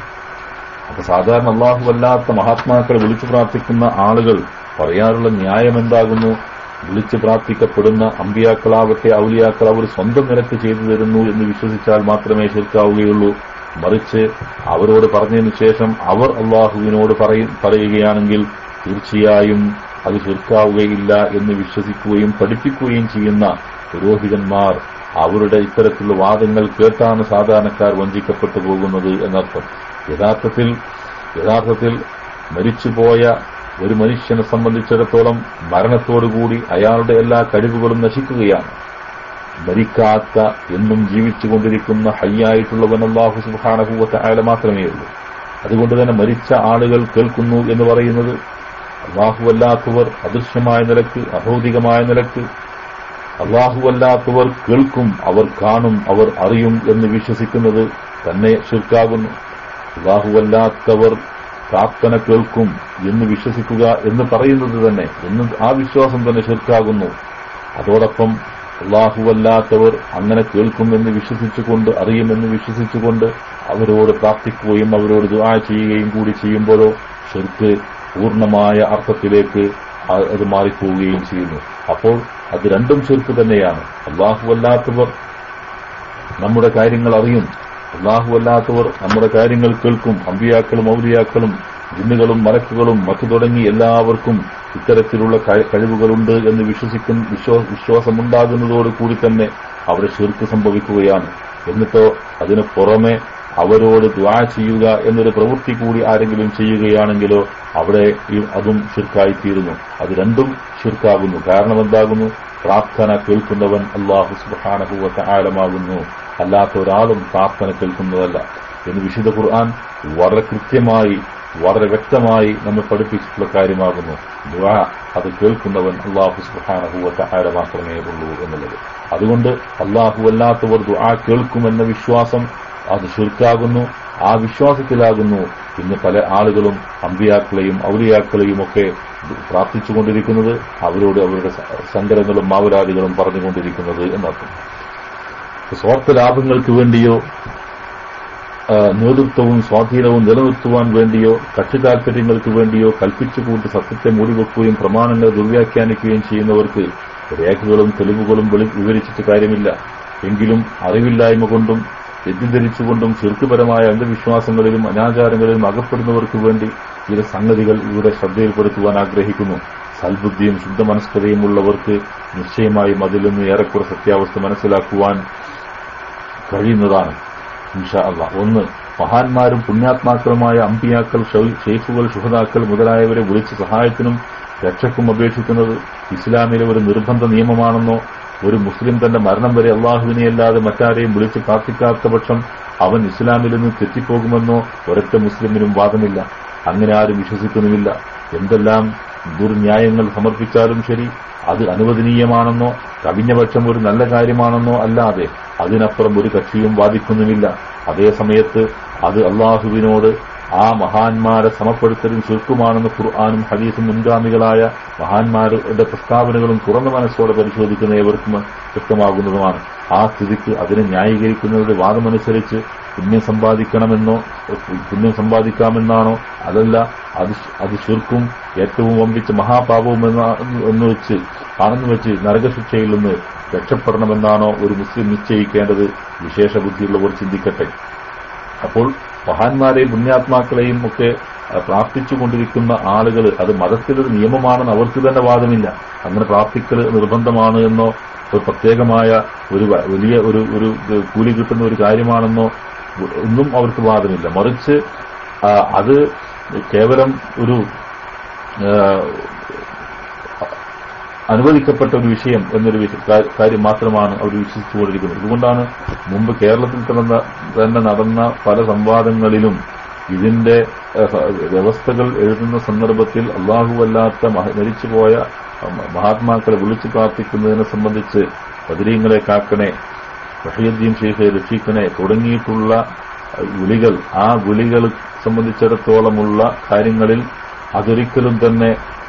അപ്പൊ സാധാരണ അള്ളാഹു അല്ലാത്ത മഹാത്മാക്കളെ വിളിച്ചു പ്രാർത്ഥിക്കുന്ന ആളുകൾ പറയാറുള്ള ന്യായം എന്താകുന്നു വിളിച്ച് പ്രാർത്ഥിക്കപ്പെടുന്ന അമ്പിയാക്കളാവട്ടെ ഔലിയാക്കൾ അവർ സ്വന്തം നിരക്ക് ചെയ്തു തരുന്നു എന്ന് വിശ്വസിച്ചാൽ മാത്രമേ ശിർക്കാവുകയുള്ളൂ മറിച്ച് അവരോട് പറഞ്ഞതിനു ശേഷം അവർ അള്ളാഹുവിനോട് പറയ- പറയുകയാണെങ്കിൽ തീർച്ചയായും അത് ശിർക്കാവുകയില്ല എന്ന് വിശ്വസിക്കുകയും പഠിപ്പിക്കുകയും ചെയ്യുന്ന പുരോഹിതന്മാർ അവരുടെ ഇത്തരത്തിലുള്ള വാദങ്ങൾ കേട്ടാണ് സാധാരണക്കാർ വഞ്ചിക്കപ്പെട്ടു പോകുന്നത് എന്നർത്ഥം യഥാർത്ഥത്തിൽ യഥാർത്ഥത്തിൽ മരിച്ചുപോയ ഒരു മനുഷ്യനെ സംബന്ധിച്ചിടത്തോളം മരണത്തോടുകൂടി അയാളുടെ എല്ലാ കഴിവുകളും നശിക്കുകയാണ് മരിക്കാത്ത എന്നും ജീവിച്ചുകൊണ്ടിരിക്കുന്ന ഹയ്യായിട്ടുള്ളവൻ അള്ളാഹു സുബാനഹൂവത്തെ അയാളെ മാത്രമേ ഉള്ളൂ അതുകൊണ്ട് തന്നെ മരിച്ച ആളുകൾ കേൾക്കുന്നു എന്ന് പറയുന്നത് അള്ളാഹുവല്ലാത്തവർ അദൃശ്യമായ നിലക്ക് അഭൗതികമായ നിലക്ക് അള്ളാഹുവല്ലാത്തവർ കേൾക്കും അവർ കാണും അവർ അറിയും എന്ന് വിശ്വസിക്കുന്നത് തന്നെ ശിർക്കാകുന്നു അള്ളാഹുവല്ലാത്തവർ പ്രാർത്ഥന കേൾക്കും എന്ന് വിശ്വസിക്കുക എന്ന് പറയുന്നത് തന്നെ എന്ന് ആ വിശ്വാസം തന്നെ ശിർക്കാകുന്നു അതോടൊപ്പം അള്ളാഹുവല്ലാത്തവർ അങ്ങനെ കേൾക്കുമെന്ന് വിശ്വസിച്ചുകൊണ്ട് അറിയുമെന്ന് വിശ്വസിച്ചുകൊണ്ട് അവരോട് പ്രാർത്ഥിക്കുകയും അവരോട് ദുആ ചെയ്യുകയും കൂടി ചെയ്യുമ്പോഴോ ഷിർക്ക് പൂർണ്ണമായ അർത്ഥത്തിലേക്ക് ആ- അത് മാറിപ്പോവുകയും ചെയ്യുന്നു അപ്പോൾ അത് രണ്ടും ഷിർക്ക് തന്നെയാണ് അള്ളാഹുവല്ലാത്തവർ നമ്മുടെ കാര്യങ്ങൾ അറിയും അള്ളാഹുവല്ലാത്തവർ നമ്മുടെ കാര്യങ്ങൾ കേൾക്കും അമ്പിയാക്കളും ഔലിയാക്കളും ജിന്നുകളും മലക്കുകളും മറ്റു തുടങ്ങി എല്ലാവർക്കും ഇത്തരത്തിലുള്ള കഴി- കഴിവുകളുണ്ട് എന്ന് വിശ്വസിക്കും വിശ്വാ- വിശ്വാസമുണ്ടാകുന്നതോട് കൂടി തന്നെ അവിടെ ഷിർക്ക് സംഭവിക്കുകയാണ് എന്നിട്ടോ അതിന് പുറമെ അവരോട് ദ്വാ ചെയ്യുക എന്നൊരു പ്രവൃത്തി കൂടി ആരെങ്കിലും ചെയ്യുകയാണെങ്കിലോ അവിടെ ഈ അതും ഷിർക്കായിത്തീരുന്നു അത് രണ്ടും ഷിർക്കാകുന്നു കാരണം എന്താകുന്നു പ്രാർത്ഥന കേൾക്കുന്നവൻ അള്ളാഹു സുബാനഹുവത്തെ ആഴമാകുന്നു അല്ലാത്ത ഒരാളും പ്രാർത്ഥന കേൾക്കുന്നതല്ല എന്ന് വിശുദ്ധ ഖുർആൻ വളരെ കൃത്യമായി വളരെ വ്യക്തമായി നമ്മെ പഠിപ്പിച്ചിട്ടുള്ള കാര്യമാകുന്നു ദുആ അത് കേൾക്കുന്നവൻ അള്ളാഹു സുബാനഹുവത്തെ ആഴ മാത്രമേ ഉള്ളൂ എന്നുള്ളത് അതുകൊണ്ട് അള്ളാഹു അല്ലാത്തവർ ദുആ കേൾക്കുമെന്ന വിശ്വാസം അത് ശുർക്കാകുന്നു ആ വിശ്വാസത്തിലാകുന്നു ഇന്ന് പല ആളുകളും അമ്പിയാക്കളെയും ഔലിയാക്കളെയും ഒക്കെ പ്രാർത്ഥിച്ചുകൊണ്ടിരിക്കുന്നത് അവരോട് അവരുടെ സ- സങ്കടങ്ങളും മാവരാദികളും പറഞ്ഞുകൊണ്ടിരിക്കുന്നത് എന്നർത്ഥം സ്വാർത്ഥ ലാഭങ്ങൾക്ക് വേണ്ടിയോ ആ, നേതൃത്വവും സ്വാധീനവും നിലനിർത്തുവാൻ വേണ്ടിയോ കക്ഷി താൽപര്യങ്ങൾക്ക് വേണ്ടിയോ കൽപ്പിച്ചുകൂട്ടി സത്യത്തെ മൂടിവെക്കുകയും പ്രമാണങ്ങളെ ദുർവ്യാഖ്യാനിക്കുകയും ചെയ്യുന്നവർക്ക് രേഖകളും തെളിവുകളും വെളി- വിവരിച്ചിട്ട് കാര്യമില്ല എങ്കിലും അറിവില്ലായ്മ കൊണ്ടും തെറ്റിദ്ധരിച്ചുകൊണ്ടും ചെറുക്കുപരമായ അന്ധവിശ്വാസങ്ങളിലും അനാചാരങ്ങളിലും അകപ്പെടുന്നവർക്ക് വേണ്ടി ചില സംഗതികൾ ഇവിടെ ശ്രദ്ധയിൽപ്പെടുത്തുവാൻ ആഗ്രഹിക്കുന്നു സൽബുദ്ധിയും ശുദ്ധമനസ്കതയും ഉള്ളവർക്ക് നിശ്ചയമായും അതിൽ നിന്ന് ഏറെക്കുറെ സത്യാവസ്ഥ മനസ്സിലാക്കുവാൻ കഴിയുന്നതാണ് ഇൻഷാ അള്ളാ ഒന്ന് മഹാന്മാരും പുണ്യാത്മാക്കളുമായ അമ്പിയാക്കൾ ഷൗ- ഷെയ്ഖുകൾ ശുഹതാക്കൾ മുതലായവരെ വിളിച്ച് സഹായത്തിനും രക്ഷക്കും അപേക്ഷിക്കുന്നത് ഇസ്ലാമിലെ ഒരു നിർബന്ധ നിയമമാണെന്നോ ഒരു മുസ്ലിം തന്റെ മരണം വരെ അള്ളാഹുവിനെയല്ലാതെ മറ്റാരെയും വിളിച്ച് പ്രാർത്ഥിക്കാത്ത പക്ഷം അവൻ ഇസ്ലാമിൽ നിന്ന് തെറ്റിപ്പോകുമെന്നോ ഒരൊറ്റ മുസ്ലിമിനും വാദമില്ല അങ്ങനെ ആരും വിശ്വസിക്കുന്നുമില്ല എന്തെല്ലാം ദുർന്യായങ്ങൾ സമർപ്പിച്ചാലും ശരി അത് അനുവദനീയമാണെന്നോ കവിഞ്ഞപക്ഷം ഒരു നല്ല കാര്യമാണെന്നോ അല്ലാതെ അതിനപ്പുറം ഒരു കക്ഷിയും വാദിക്കുന്നുമില്ല അതേ സമയത്ത് അത് അള്ളാഹുവിനോട് ആ മഹാന്മാരെ സമപ്പെടുത്തലും ചുരുക്കുമാണെന്ന് ഖുർആാനും ഹദീസും മുൻഗാമികളായ മഹാന്മാരുടെ പ്രസ്താവനകളും തുറന്ന മനസ്സോടെ പരിശോധിക്കുന്ന ഏവർക്കും വ്യക്തമാകുന്നതുമാണ് ആ സ്ഥിതിക്ക് അതിനെ ന്യായീകരിക്കുന്നവരുടെ വാദമനുസരിച്ച് പുണ്യം സമ്പാദിക്കണമെന്നോ പുണ്യം സമ്പാദിക്കാമെന്നാണോ അതല്ല അത് ശ്- അത് ശുർക്കും ഏറ്റവും വമ്പിച്ച മഹാപാപവും എന്ന- എന്ന് വെച്ച് ആണെന്ന് വെച്ച് നരകശിക്ഷയിൽ നിന്ന് രക്ഷപ്പെടണമെന്നാണോ ഒരു മുസ്ലിം നിശ്ചയിക്കേണ്ടത് വിശേഷ ബുദ്ധിയുള്ളവർ ചിന്തിക്കട്ടെ അപ്പോൾ മഹാന്മാരെയും പുണ്യാത്മാക്കളെയും ഒക്കെ അഹ്, പ്രാർത്ഥിച്ചുകൊണ്ടിരിക്കുന്ന ആളുകൾ അത് മതത്തിലൊരു നിയമമാണെന്ന് അവർക്ക് തന്നെ വാദമില്ല അങ്ങനെ പ്രാർത്ഥിക്കൽ നിർബന്ധമാണ് എന്നോ ഒരു പ്രത്യേകമായ ഒരു വ- വലിയ ഒരു ഒരു ഇത് കൂലി കിട്ടുന്ന ഒരു കാര്യമാണെന്നോ ഒന്നും അവർക്ക് വാദമില്ല മറിച്ച് ആ, അത് കേവലം ഒരു ആ, അനുവദിക്കപ്പെട്ട ഒരു വിഷയം എന്നൊരു വിഷ- കാ- കാര്യം മാത്രമാണ് അവർ വിശ്വസിച്ചുകൊണ്ടിരിക്കുന്നത് ഇതുകൊണ്ടാണ് മുമ്പ് കേരളത്തിൽ തന്നെ തന്നെ നടന്ന പല സംവാദങ്ങളിലും ഇതിന്റെ ഏഹ്, സ- വ്യവസ്ഥകൾ എഴുതുന്ന സന്ദർഭത്തിൽ അള്ളാഹുവല്ലാത്ത മഹ- മരിച്ചുപോയ മ- മഹാത്മാക്കളെ വിളിച്ചു പ്രാർത്ഥിക്കുന്നതിനെ സംബന്ധിച്ച് ബദരീങ്ങളെ കാക്കണേ റഹീദ്ദീൻ ഷെയ്ഖെ രക്ഷിക്കണേ തുടങ്ങിയിട്ടുള്ള അഹ്, വിളികൾ ആ വിളികൾ സംബന്ധിച്ചിടത്തോളമുള്ള കാര്യങ്ങളിൽ അതൊരിക്കലും തന്നെ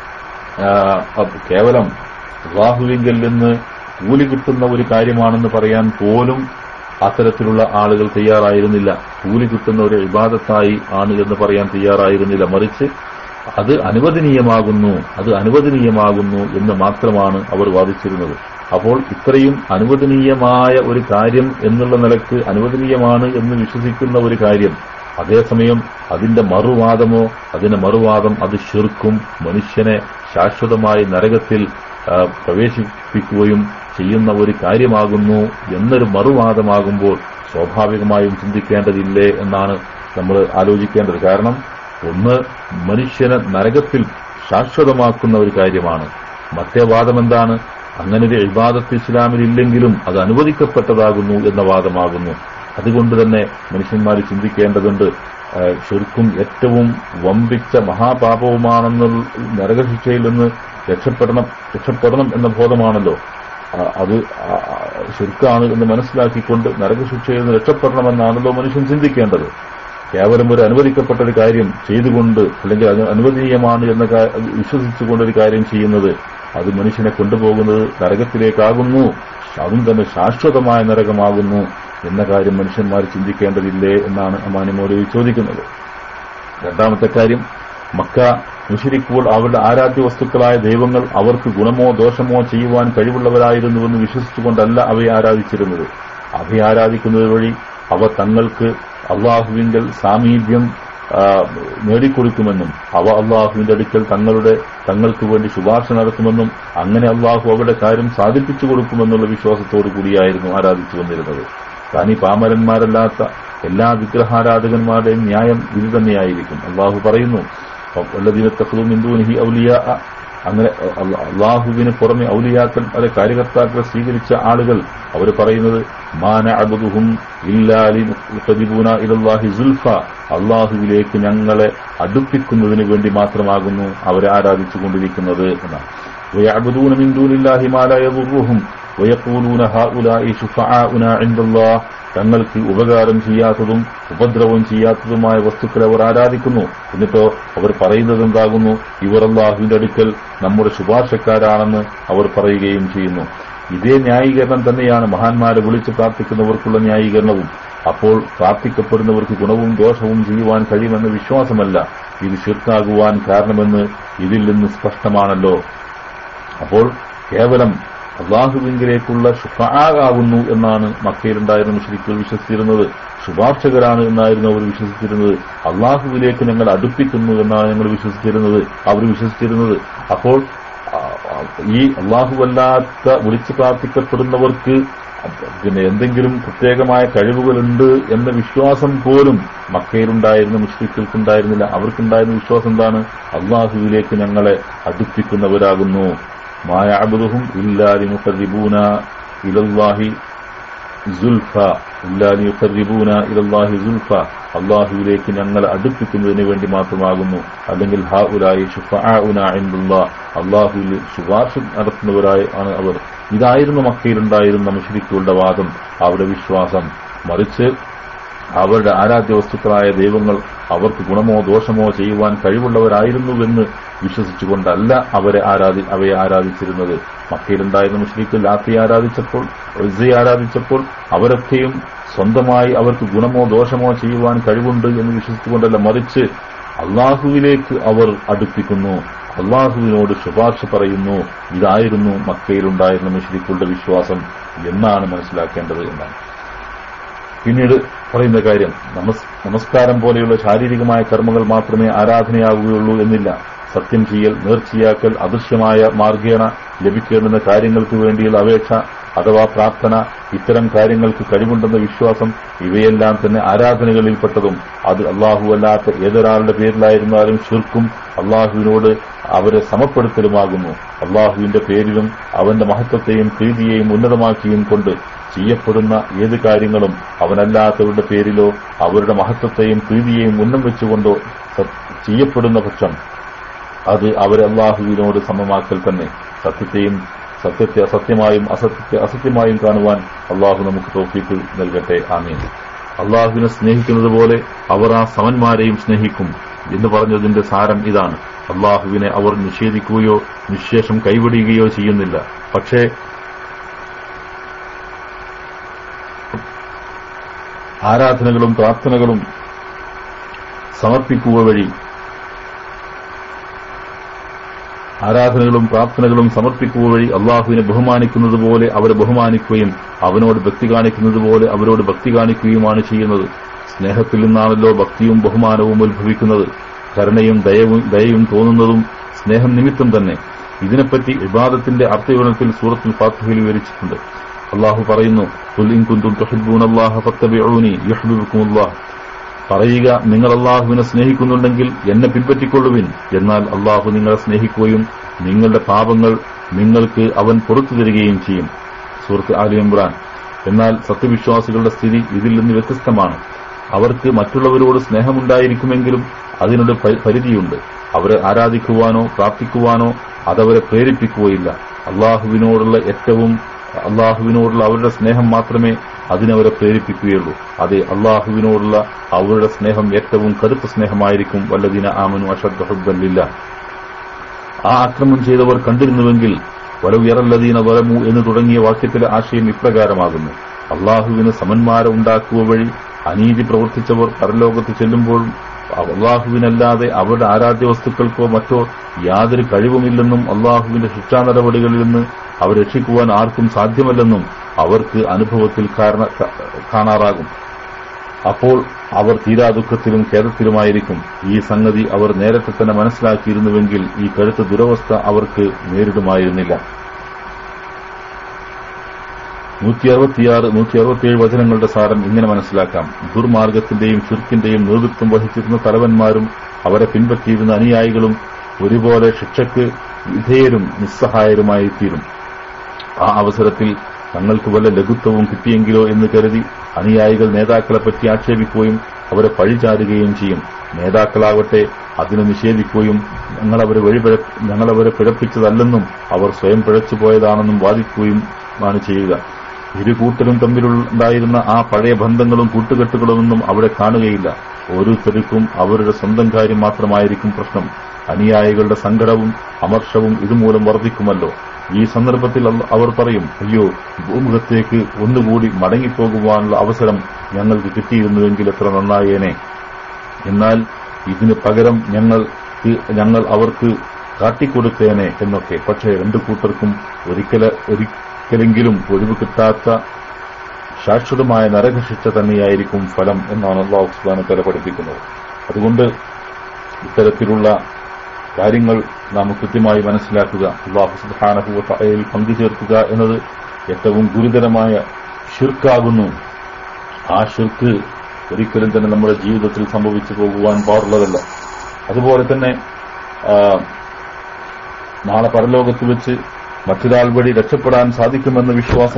ആ, അത് കേവലം അള്ളാഹുവിങ്കിൽ നിന്ന് കൂലി കിട്ടുന്ന ഒരു കാര്യമാണെന്ന് പറയാൻ പോലും അത്തരത്തിലുള്ള ആളുകൾ തയ്യാറായിരുന്നില്ല കൂലി കിട്ടുന്ന ഒരു വിവാദത്തായി ആണ് എന്ന് പറയാൻ തയ്യാറായിരുന്നില്ല മറിച്ച് അത് അനുവദനീയമാകുന്നു അത് അനുവദനീയമാകുന്നു എന്ന് മാത്രമാണ് അവർ വാദിച്ചിരുന്നത് അപ്പോൾ ഇത്രയും അനുവദനീയമായ ഒരു കാര്യം എന്നുള്ള നിലക്ക് അനുവദനീയമാണ് എന്ന് വിശ്വസിക്കുന്ന ഒരു കാര്യം അതേസമയം അതിന്റെ മറുവാദമോ അതിന്റെ മറുവാദം അത് ശിർക്കും മനുഷ്യനെ ശാശ്വതമായി നരകത്തിൽ ആ, പ്രവേശിപ്പിക്കുകയും ചെയ്യുന്ന ഒരു കാര്യമാകുന്നു എന്നൊരു മറുവാദമാകുമ്പോൾ സ്വാഭാവികമായും ചിന്തിക്കേണ്ടതില്ലേ എന്നാണ് നമ്മൾ ആലോചിക്കേണ്ടത് കാരണം ഒന്ന് മനുഷ്യനെ നരകത്തിൽ ശാശ്വതമാക്കുന്ന ഒരു കാര്യമാണ് മറ്റേ വാദം എന്താണ് അങ്ങനെ ഒരു ഇബാദത്ത് ഇസ്ലാമിൽ ഇല്ലെങ്കിലും അത് അനുവദിക്കപ്പെട്ടതാകുന്നു എന്ന വാദമാകുന്നു അതുകൊണ്ട് തന്നെ മനുഷ്യന്മാർ ചിന്തിക്കേണ്ടതുണ്ട് ആ, ശരിക്കും ഏറ്റവും വമ്പിച്ച മഹാപാപവുമാണെന്ന് നരകശിക്ഷയിൽ നിന്ന് രക്ഷപ്പെടണം രക്ഷപ്പെടണം എന്ന ബോധമാണല്ലോ ആ, അത് ആ, ആ, ശരിക്കാണ് എന്ന് മനസ്സിലാക്കിക്കൊണ്ട് നരകശിക്ഷയിൽ നിന്ന് രക്ഷപ്പെടണമെന്നാണല്ലോ മനുഷ്യൻ ചിന്തിക്കേണ്ടത് കേവലം ഒരു അനുവദിക്കപ്പെട്ട ഒരു കാര്യം ചെയ്തുകൊണ്ട് അല്ലെങ്കിൽ അത് അനുവദനീയമാണ് എന്ന കാ- വിശ്വസിച്ചുകൊണ്ട് ഒരു കാര്യം ചെയ്യുന്നത് അത് മനുഷ്യനെ കൊണ്ടുപോകുന്നത് നരകത്തിലേക്കാകുന്നു അതും തന്നെ ശാശ്വതമായ നരകമാകുന്നു എന്ന കാര്യം മനുഷ്യന്മാർ ചിന്തിക്കേണ്ടതില്ലേ എന്നാണ് അമാനിമോലി ചോദിക്കുന്നത് രണ്ടാമത്തെ കാര്യം മക്ക മുഷിരിക്കുകൾ അവരുടെ ആരാധ്യ വസ്തുക്കളായ ദൈവങ്ങൾ അവർക്ക് ഗുണമോ ദോഷമോ ചെയ്യുവാൻ കഴിവുള്ളവരായിരുന്നുവെന്ന് വിശ്വസിച്ചുകൊണ്ടല്ല അവയെ ആരാധിച്ചിരുന്നത് അവയെ ആരാധിക്കുന്നത് വഴി അവ തങ്ങൾക്ക് അള്ളാഹുവിങ്കൽ സാമീപ്യം ആ, നേടിക്കൊടുക്കുമെന്നും അവ അള്ളാഹുവിന്റെ അടുക്കൽ തങ്ങളുടെ തങ്ങൾക്ക് വേണ്ടി ശുപാർശ നടത്തുമെന്നും അങ്ങനെ അള്ളാഹു അവരുടെ കാര്യം സാധിപ്പിച്ചു കൊടുക്കുമെന്നുള്ള വിശ്വാസത്തോടു കൂടിയായിരുന്നു ആരാധിച്ചു വന്നിരുന്നത് താനീ പാമരന്മാരല്ലാത്ത എല്ലാ വിഗ്രഹാരാധകന്മാരുടെയും ന്യായം ഇത് തന്നെയായിരിക്കും അള്ളാഹു പറയുന്നു വല്ലതീനത്തഖ്ദൂ മിൻ ദൂനിഹി ഔലിയാ അങ്ങനെ അല്ല- അള്ളാഹുവിന് പുറമെ ഔലിയാക്കൾ അല്ലെ കാര്യകർത്താക്കളെ സ്വീകരിച്ച ആളുകൾ അവർ പറയുന്നത് മാന അബുദുഹും ഇല്ലാലിബൂന ഇലല്ലാഹി സുൽഫ അള്ളാഹുവിലേക്ക് ഞങ്ങളെ അടുപ്പിക്കുന്നതിന് വേണ്ടി മാത്രമാകുന്നു അവരെ ആരാധിച്ചു കൊണ്ടിരിക്കുന്നത് എന്നാണ് ويعبدون من دون الله ما لا يضرهم ويقولون هؤلاء شفعاؤنا عند الله തങ്ങൾക്ക് ഉപകാരം ചെയ്യാത്തതും ഉപദ്രവം ചെയ്യാത്തതുമായ വസ്തുക്കളെ അവർ ആരാധിക്കുന്നു എന്നിട്ടോ അവർ പറയുന്നത് എന്താകുന്നു ഇവർ അള്ളാഹുവിന്റെ അടുക്കൽ നമ്മുടെ ശുപാർശക്കാരാണെന്ന് അവർ പറയുകയും ചെയ്യുന്നു ഇതേ ന്യായീകരണം തന്നെയാണ് മഹാന്മാരെ വിളിച്ച് പ്രാർത്ഥിക്കുന്നവർക്കുള്ള ന്യായീകരണവും അപ്പോൾ പ്രാർത്ഥിക്കപ്പെടുന്നവർക്ക് ഗുണവും ദോഷവും ചെയ്യുവാൻ കഴിയുമെന്ന വിശ്വാസമല്ല ഇത് ശിർക്കാകുവാൻ കാരണമെന്ന് ഇതിൽ നിന്ന് സ്പഷ്ടമാണല്ലോ അപ്പോൾ കേവലം അള്ളാഹുവിങ്കിലേക്കുള്ള ഷുഫാകാവുന്നു എന്നാണ് മക്കയിലുണ്ടായിരുന്ന മുഷരിക്കുകൾ വിശ്വസിച്ചിരുന്നത് ശുപാർശകരാണ് എന്നായിരുന്നു അവർ വിശ്വസിച്ചിരുന്നത് അള്ളാഹുവിലേക്ക് ഞങ്ങൾ അടുപ്പിക്കുന്നു എന്നാണ് ഞങ്ങൾ വിശ്വസിച്ചിരുന്നത് അവർ വിശ്വസിച്ചിരുന്നത് അപ്പോൾ ആ, ആ, ഈ അള്ളാഹുവല്ലാത്ത വിളിച്ചു പ്രാർത്ഥിക്കപ്പെടുന്നവർക്ക് പിന്നെ എന്തെങ്കിലും പ്രത്യേകമായ കഴിവുകളുണ്ട് എന്ന വിശ്വാസം പോലും മക്കയിലുണ്ടായിരുന്ന മുസ്ലിക്കൾക്കുണ്ടായിരുന്നില്ല അവർക്കുണ്ടായിരുന്ന വിശ്വാസം എന്താണ് അള്ളാഹുവിലേക്ക് ഞങ്ങളെ അടുപ്പിക്കുന്നവരാകുന്നു മായാബുദുഹും ഇല്ലാലി മുഖരിബൂന ഇലല്ലാഹി സുൽഫ ഇല്ലാലി യുഖർരിബൂന ഇലല്ലാഹി സുൽഫ അള്ളാഹുവിലേക്ക് ഞങ്ങളെ അടുപ്പിക്കുന്നതിന് വേണ്ടി മാത്രമാകുന്നു അല്ലെങ്കിൽ ഹാ ഉലായി ഷുഫാഉന ഇൻദുല്ലാഹ് അള്ളാഹുവിൽ ശുപാർശ നടത്തുന്നവരായി ആണ് അവർ ഇതായിരുന്നു മക്കയിലുണ്ടായിരുന്ന മുഷരിക്കുകളുടെ വാദം അവരുടെ വിശ്വാസം മറിച്ച് അവരുടെ ആരാധ്യ വസ്തുക്കളായ ദൈവങ്ങൾ അവർക്ക് ഗുണമോ ദോഷമോ ചെയ്യുവാൻ കഴിവുള്ളവരായിരുന്നുവെന്ന് വിശ്വസിച്ചുകൊണ്ടല്ല അവരെ ആരാധി അവയെ ആരാധിച്ചിരുന്നത് മക്കയിലുണ്ടായിരുന്ന മുസ്ലിക്ക് ലാത്തി ആരാധിച്ചപ്പോൾ ഒസയെ ആരാധിച്ചപ്പോൾ അവരൊക്കെയും സ്വന്തമായി അവർക്ക് ഗുണമോ ദോഷമോ ചെയ്യുവാൻ കഴിവുണ്ട് എന്ന് വിശ്വസിച്ചുകൊണ്ടല്ല മറിച്ച് അള്ളാഹുവിലേക്ക് അവർ അടുപ്പിക്കുന്നു അള്ളാഹുവിനോട് ശുപാർശ പറയുന്നു ഇതായിരുന്നു മക്കയിലുണ്ടായിരുന്ന മുസ്ലിക്കുകളുടെ വിശ്വാസം എന്നാണ് മനസ്സിലാക്കേണ്ടത് എന്നാണ് പിന്നീട് പറയുന്ന കാര്യം നമസ് നമസ്കാരം പോലെയുള്ള ശാരീരികമായ കർമ്മങ്ങൾ മാത്രമേ ആരാധനയാകുകയുള്ളൂ എന്നില്ല സത്യം ചെയ്യൽ നേർച്ചയാക്കൽ അദൃശ്യമായ മാർഗേണ ലഭിക്കേണ്ടുന്ന കാര്യങ്ങൾക്ക് വേണ്ടിയുള്ള അപേക്ഷ അഥവാ പ്രാർത്ഥന ഇത്തരം കാര്യങ്ങൾക്ക് കഴിവുണ്ടെന്ന വിശ്വാസം ഇവയെല്ലാം തന്നെ ആരാധനകളിൽപ്പെട്ടതും അത് അള്ളാഹു അല്ലാത്ത ഏതൊരാളുടെ പേരിലായിരുന്നാലും ശിർക്കും അള്ളാഹുവിനോട് അവരെ സമപ്പെടുത്തലുമാകുന്നു അള്ളാഹുവിന്റെ പേരിലും അവന്റെ മഹത്വത്തെയും പ്രീതിയെയും ഉന്നതമാക്കിയും കൊണ്ട് ചെയ്യപ്പെടുന്ന ഏത് കാര്യങ്ങളും അവനല്ലാത്തവരുടെ പേരിലോ അവരുടെ മഹത്വത്തെയും പ്രീതിയെയും ഉന്നം വെച്ചുകൊണ്ടോ സ- ചെയ്യപ്പെടുന്ന പക്ഷം അത് അവരെ അള്ളാഹുവിനോട് സമമാക്കൽ തന്നെ സത്യത്തെയും സത്യത്തെ അസത്യമായും അസത്യത്തെ അസത്യമായും കാണുവാൻ അള്ളാഹു നമുക്ക് തോഫീക്ക് നൽകട്ടെ ആമീൻ അള്ളാഹുവിനെ സ്നേഹിക്കുന്നത് പോലെ അവർ ആ സമന്മാരെയും സ്നേഹിക്കും എന്ന് പറഞ്ഞതിന്റെ സാരം ഇതാണ് അള്ളാഹുവിനെ അവർ നിഷേധിക്കുകയോ നിശേഷം കൈവിടുകയോ ചെയ്യുന്നില്ല പക്ഷേ ആരാധനകളും പ്രാർത്ഥനകളും സമർപ്പിക്കുക വഴി ആരാധനകളും പ്രാർത്ഥനകളും സമർപ്പിക്കുക വഴി അള്ളാഹുവിനെ ബഹുമാനിക്കുന്നത് പോലെ അവരെ ബഹുമാനിക്കുകയും അവനോട് ഭക്തി കാണിക്കുന്നത് പോലെ അവരോട് ഭക്തി കാണിക്കുകയുമാണ് ചെയ്യുന്നത് സ്നേഹത്തിൽ നിന്നാണല്ലോ ഭക്തിയും ബഹുമാനവും ഉത്ഭവിക്കുന്നത് കരുണയും ദയവും ദയയും തോന്നുന്നതും സ്നേഹം നിമിത്തം തന്നെ ഇതിനെപ്പറ്റി ഇബാദത്തിന്റെ അർത്ഥവിവരണത്തിൽ സൂറത്തുൽ ഫാത്തിഹയിൽ വിവരിച്ചിട്ടുണ്ട് അള്ളാഹു പറയുന്നു "ഖുൽ ഇൻ കുന്തും തുഹിബ്ബൂനല്ലാഹ ഫത്തബിഊനി യുഹ്ബിബുക്കുമുല്ലാഹ് പറയുക നിങ്ങൾ അള്ളാഹുവിനെ സ്നേഹിക്കുന്നുണ്ടെങ്കിൽ എന്നെ പിൻപറ്റിക്കൊള്ളുവിൻ എന്നാൽ അള്ളാഹു നിങ്ങളെ സ്നേഹിക്കുകയും നിങ്ങളുടെ പാപങ്ങൾ നിങ്ങൾക്ക് അവൻ പുറത്തു തരികയും ചെയ്യും സുഹൃത്ത് ആലി ഇമ്രാൻ എന്നാൽ സത്യവിശ്വാസികളുടെ സ്ഥിതി ഇതിൽ നിന്ന് വ്യത്യസ്തമാണ് അവർക്ക് മറ്റുള്ളവരോട് സ്നേഹമുണ്ടായിരിക്കുമെങ്കിലും അതിനൊരു പ- പരിധിയുണ്ട് അവരെ ആരാധിക്കുവാനോ പ്രാർത്ഥിക്കുവാനോ അതവരെ പ്രേരിപ്പിക്കുകയില്ല അള്ളാഹുവിനോടുള്ള ഏറ്റവും അള്ളാഹുവിനോടുള്ള അവരുടെ സ്നേഹം മാത്രമേ അതിനവരെ പ്രേരിപ്പിക്കുകയുള്ളൂ അതെ അള്ളാഹുവിനോടുള്ള അവരുടെ സ്നേഹം ഏറ്റവും കടുത്ത സ്നേഹമായിരിക്കും വല്ലതിന ആമനു അഷദ് ഹുബല്ലില്ല ആ ആക്രമണം ചെയ്തവർ കണ്ടിരുന്നുവെങ്കിൽ വലവുയറല്ലതീന വലമു എന്ന് തുടങ്ങിയ വാക്യത്തിലെ ആശയം ഇപ്രകാരമാകുന്നു അള്ളാഹുവിന് സമന്മാരെ ഉണ്ടാക്കുക വഴി അനീതി പ്രവർത്തിച്ചവർ പരലോകത്ത് ചെല്ലുമ്പോഴും അള്ളാഹുവിനല്ലാതെ അവരുടെ ആരാധ്യ വസ്തുക്കൾക്കോ മറ്റോ യാതൊരു കഴിവുമില്ലെന്നും അള്ളാഹുവിന്റെ ശിക്ഷാ നടപടികളിൽ നിന്ന് അവർ രക്ഷിക്കുവാൻ ആർക്കും സാധ്യമല്ലെന്നും അവർക്ക് അനുഭവത്തിൽ കാരണ- ക- കാണാറാകും അപ്പോൾ അവർ തീരാ ദുഃഖത്തിലും ഖേദത്തിലുമായിരിക്കും ഈ സംഗതി അവർ നേരത്തെ തന്നെ മനസ്സിലാക്കിയിരുന്നുവെങ്കിൽ ഈ കഴുത്ത ദുരവസ്ഥ അവർക്ക് നേരിടുമായിരുന്നില്ല നൂറ്റി അറുപത്തിയാറ് നൂറ്റി അറുപത്തിയേഴ് വചനങ്ങളുടെ സാരം ഇങ്ങനെ മനസ്സിലാക്കാം ദുർമാർഗത്തിന്റെയും ഷിർക്കിന്റെയും നേതൃത്വം വഹിച്ചിരുന്ന തലവന്മാരും അവരെ പിൻപറ്റിയിരുന്ന അനുയായികളും ഒരുപോലെ ശിക്ഷയ്ക്ക് വിധേയരും നിസ്സഹായരുമായി തീരും ആ അവസരത്തിൽ തങ്ങൾക്ക് വല്ല ലഘുത്വവും കിട്ടിയെങ്കിലോ എന്ന് കരുതി അനുയായികൾ നേതാക്കളെ പറ്റി ആക്ഷേപിക്കുകയും അവരെ പഴിചാരുകയും ചെയ്യും നേതാക്കളാവട്ടെ അതിനെ നിഷേധിക്കുകയും ഞങ്ങളവരെ വഴിപിഴ ഞങ്ങളവരെ പിഴപ്പിച്ചതല്ലെന്നും അവർ സ്വയം പിഴച്ചു പോയതാണെന്നും വാദിക്കുകയും ആണ് ചെയ്യുക ഇരു കൂട്ടരും തമ്മിലുണ്ടായിരുന്ന ആ പഴയ ബന്ധങ്ങളും കൂട്ടുകെട്ടുകളുമൊന്നും അവിടെ കാണുകയില്ല ഓരോരുത്തർക്കും അവരുടെ സ്വന്തം കാര്യം മാത്രമായിരിക്കും പ്രശ്നം അനുയായികളുടെ സങ്കടവും അമർഷവും ഇതുമൂലം വർദ്ധിക്കുമല്ലോ ഈ സന്ദർഭത്തിൽ അല്ല- അവർ പറയും അയ്യോ ഭൂമുഖത്തേക്ക് ഒന്നുകൂടി മടങ്ങിപ്പോകുവാനുള്ള അവസരം ഞങ്ങൾക്ക് കിട്ടിയിരുന്നുവെങ്കിൽ എത്ര നന്നായേനെ എന്നാൽ ഇതിന് പകരം ഞങ്ങൾ ഞങ്ങൾ അവർക്ക് കാട്ടിക്കൊടുത്തേനെ എന്നൊക്കെ പക്ഷേ രണ്ടു കൂട്ടർക്കും ഒരിക്കല ഒരിക്കലെങ്കിലും ഒഴിവ് കിട്ടാത്ത ശാശ്വതമായ നരകശിക്ഷ തന്നെയായിരിക്കും ഫലം എന്നാണ് അള്ളാഹു സുബ്ഹാനഹു തല പഠിപ്പിക്കുന്നത് അതുകൊണ്ട് ഇത്തരത്തിലുള്ള കാര്യങ്ങൾ നാം കൃത്യമായി മനസ്സിലാക്കുക അള്ളാഹു സുബ്ഹാനഹു തലയിൽ പങ്കുചേർക്കുക എന്നത് ഏറ്റവും ഗുരുതരമായ ഷിർക്കാകുന്നു ആ ഷിർക്ക് ഒരിക്കലും തന്നെ നമ്മുടെ ജീവിതത്തിൽ സംഭവിച്ചു പോകുവാൻ പാടുള്ളതല്ല അതുപോലെ തന്നെ ആ, നാളെ പരലോകത്ത് വെച്ച് മറ്റൊരാൾ വഴി രക്ഷപ്പെടാൻ സാധിക്കുമെന്ന വിശ്വാസം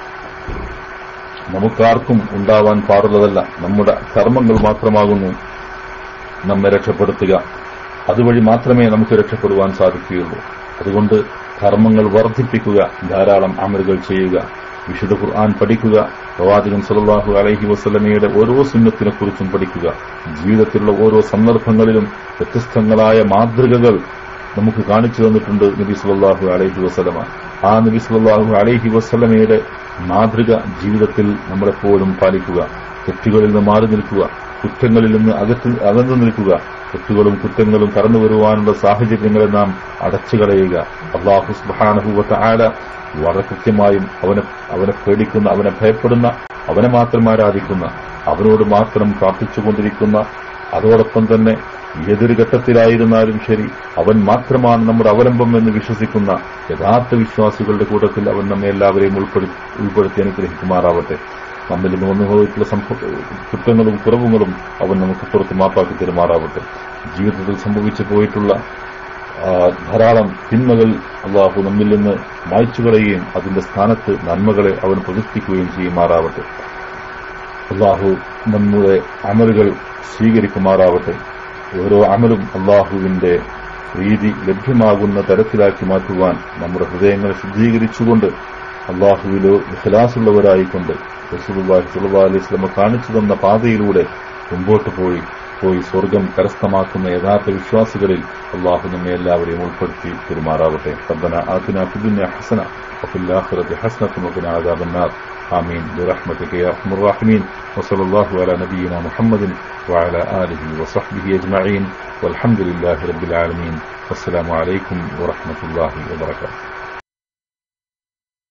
നമുക്കാർക്കും ഉണ്ടാവാൻ പാടുള്ളതല്ല നമ്മുടെ കർമ്മങ്ങൾ മാത്രമാകുന്നു നമ്മെ രക്ഷപ്പെടുത്തുക അതുവഴി മാത്രമേ നമുക്ക് രക്ഷപ്പെടുവാൻ സാധിക്കുകയുള്ളൂ അതുകൊണ്ട് കർമ്മങ്ങൾ വർദ്ധിപ്പിക്കുക ധാരാളം അമലുകൾ ചെയ്യുക വിശുദ്ധ ഖുർആൻ പഠിക്കുക പ്രവാചകൻ സല്ലല്ലാഹു അലൈഹി വസല്ലമയുടെ ഓരോ സുന്നത്തിനെക്കുറിച്ചും പഠിക്കുക ജീവിതത്തിലുള്ള ഓരോ സന്ദർഭങ്ങളിലും വ്യത്യസ്തങ്ങളായ മാതൃകകൾ നമുക്ക് കാണിച്ചു തന്നിട്ടുണ്ട് നബി സല്ലല്ലാഹു അലൈഹി വസല്ലമ ആ നബി സല്ലല്ലാഹു അലൈഹി വസല്ലമയുടെ മാതൃക ജീവിതത്തിൽ നമ്മളെപ്പോഴും പാലിക്കുക തെറ്റുകളിൽ നിന്ന് മാറി നിൽക്കുക കുറ്റങ്ങളിൽ നിന്ന് അകത്ത് അകന്നു നിൽക്കുക തെറ്റുകളും കുറ്റങ്ങളും കടന്നു വരുവാനുള്ള സാഹചര്യങ്ങളെ നാം അടച്ചുകളയുക അള്ളാഹു സുബ്ഹാനഹു ആല വളരെ കൃത്യമായും അവനെ അവനെ പേടിക്കുന്ന അവനെ ഭയപ്പെടുന്ന അവനെ മാത്രം ആരാധിക്കുന്ന അവനോട് മാത്രം പ്രാർത്ഥിച്ചുകൊണ്ടിരിക്കുന്ന അതോടൊപ്പം തന്നെ ഏതൊരു ഘട്ടത്തിലായിരുന്നാലും ശരി അവൻ മാത്രമാണ് നമ്മുടെ അവലംബം എന്ന് വിശ്വസിക്കുന്ന യഥാർത്ഥ വിശ്വാസികളുടെ കൂട്ടത്തിൽ അവൻ നമ്മെ എല്ലാവരെയും ഉൾപ്പെടുത്തി ഉൾപ്പെടുത്തി അനുഗ്രഹിക്കുമാറാവട്ടെ നമ്മിൽ നിന്ന് വന്നുപോയിട്ടുള്ള സംഭവ കുറ്റങ്ങളും കുറവുകളും അവൻ നമുക്ക് പുറത്ത് മാപ്പാക്കി തെരുമാറാവട്ടെ ജീവിതത്തിൽ സംഭവിച്ചു പോയിട്ടുള്ള ആ, ധാരാളം തിന്മകൾ അള്ളാഹു നമ്മിൽ നിന്ന് മായ്ച്ചു കളയുകയും അതിന്റെ സ്ഥാനത്ത് നന്മകളെ അവൻ പ്രതിഷ്ഠിക്കുകയും ചെയ്യുമാറാവട്ടെ അള്ളാഹു നമ്മുടെ അമലുകൾ സ്വീകരിക്കുമാറാവട്ടെ ഓരോ അമലും അള്ളാഹുവിന്റെ പ്രീതി ലഭ്യമാകുന്ന തരത്തിലാക്കി മാറ്റുവാൻ നമ്മുടെ ഹൃദയങ്ങളെ ശുദ്ധീകരിച്ചുകൊണ്ട് അള്ളാഹുവിലോ ഇഖലാസുള്ളവരായിക്കൊണ്ട് റസൂലുള്ളാഹി സ്വല്ലല്ലാഹു അലൈഹി വസല്ലം കാണിച്ചു തന്ന പാതയിലൂടെ മുമ്പോട്ട് പോയി പോയി സ്വർഗം കരസ്ഥമാക്കുന്ന യഥാർത്ഥ വിശ്വാസികളിൽ അള്ളാഹു നമ്മെ എല്ലാവരെയും ഉൾപ്പെടുത്തി പെരുമാറാവട്ടെ ربنا آتنا في الدنيا حسنة وفي الآخرة حسنة وقنا عذاب النار آمين برحمتك يا أرحم الراحمين وصلى الله على نبينا محمد وعلى آله وصحبه أجمعين والحمد لله رب العالمين والسلام عليكم ورحمة الله وبركاته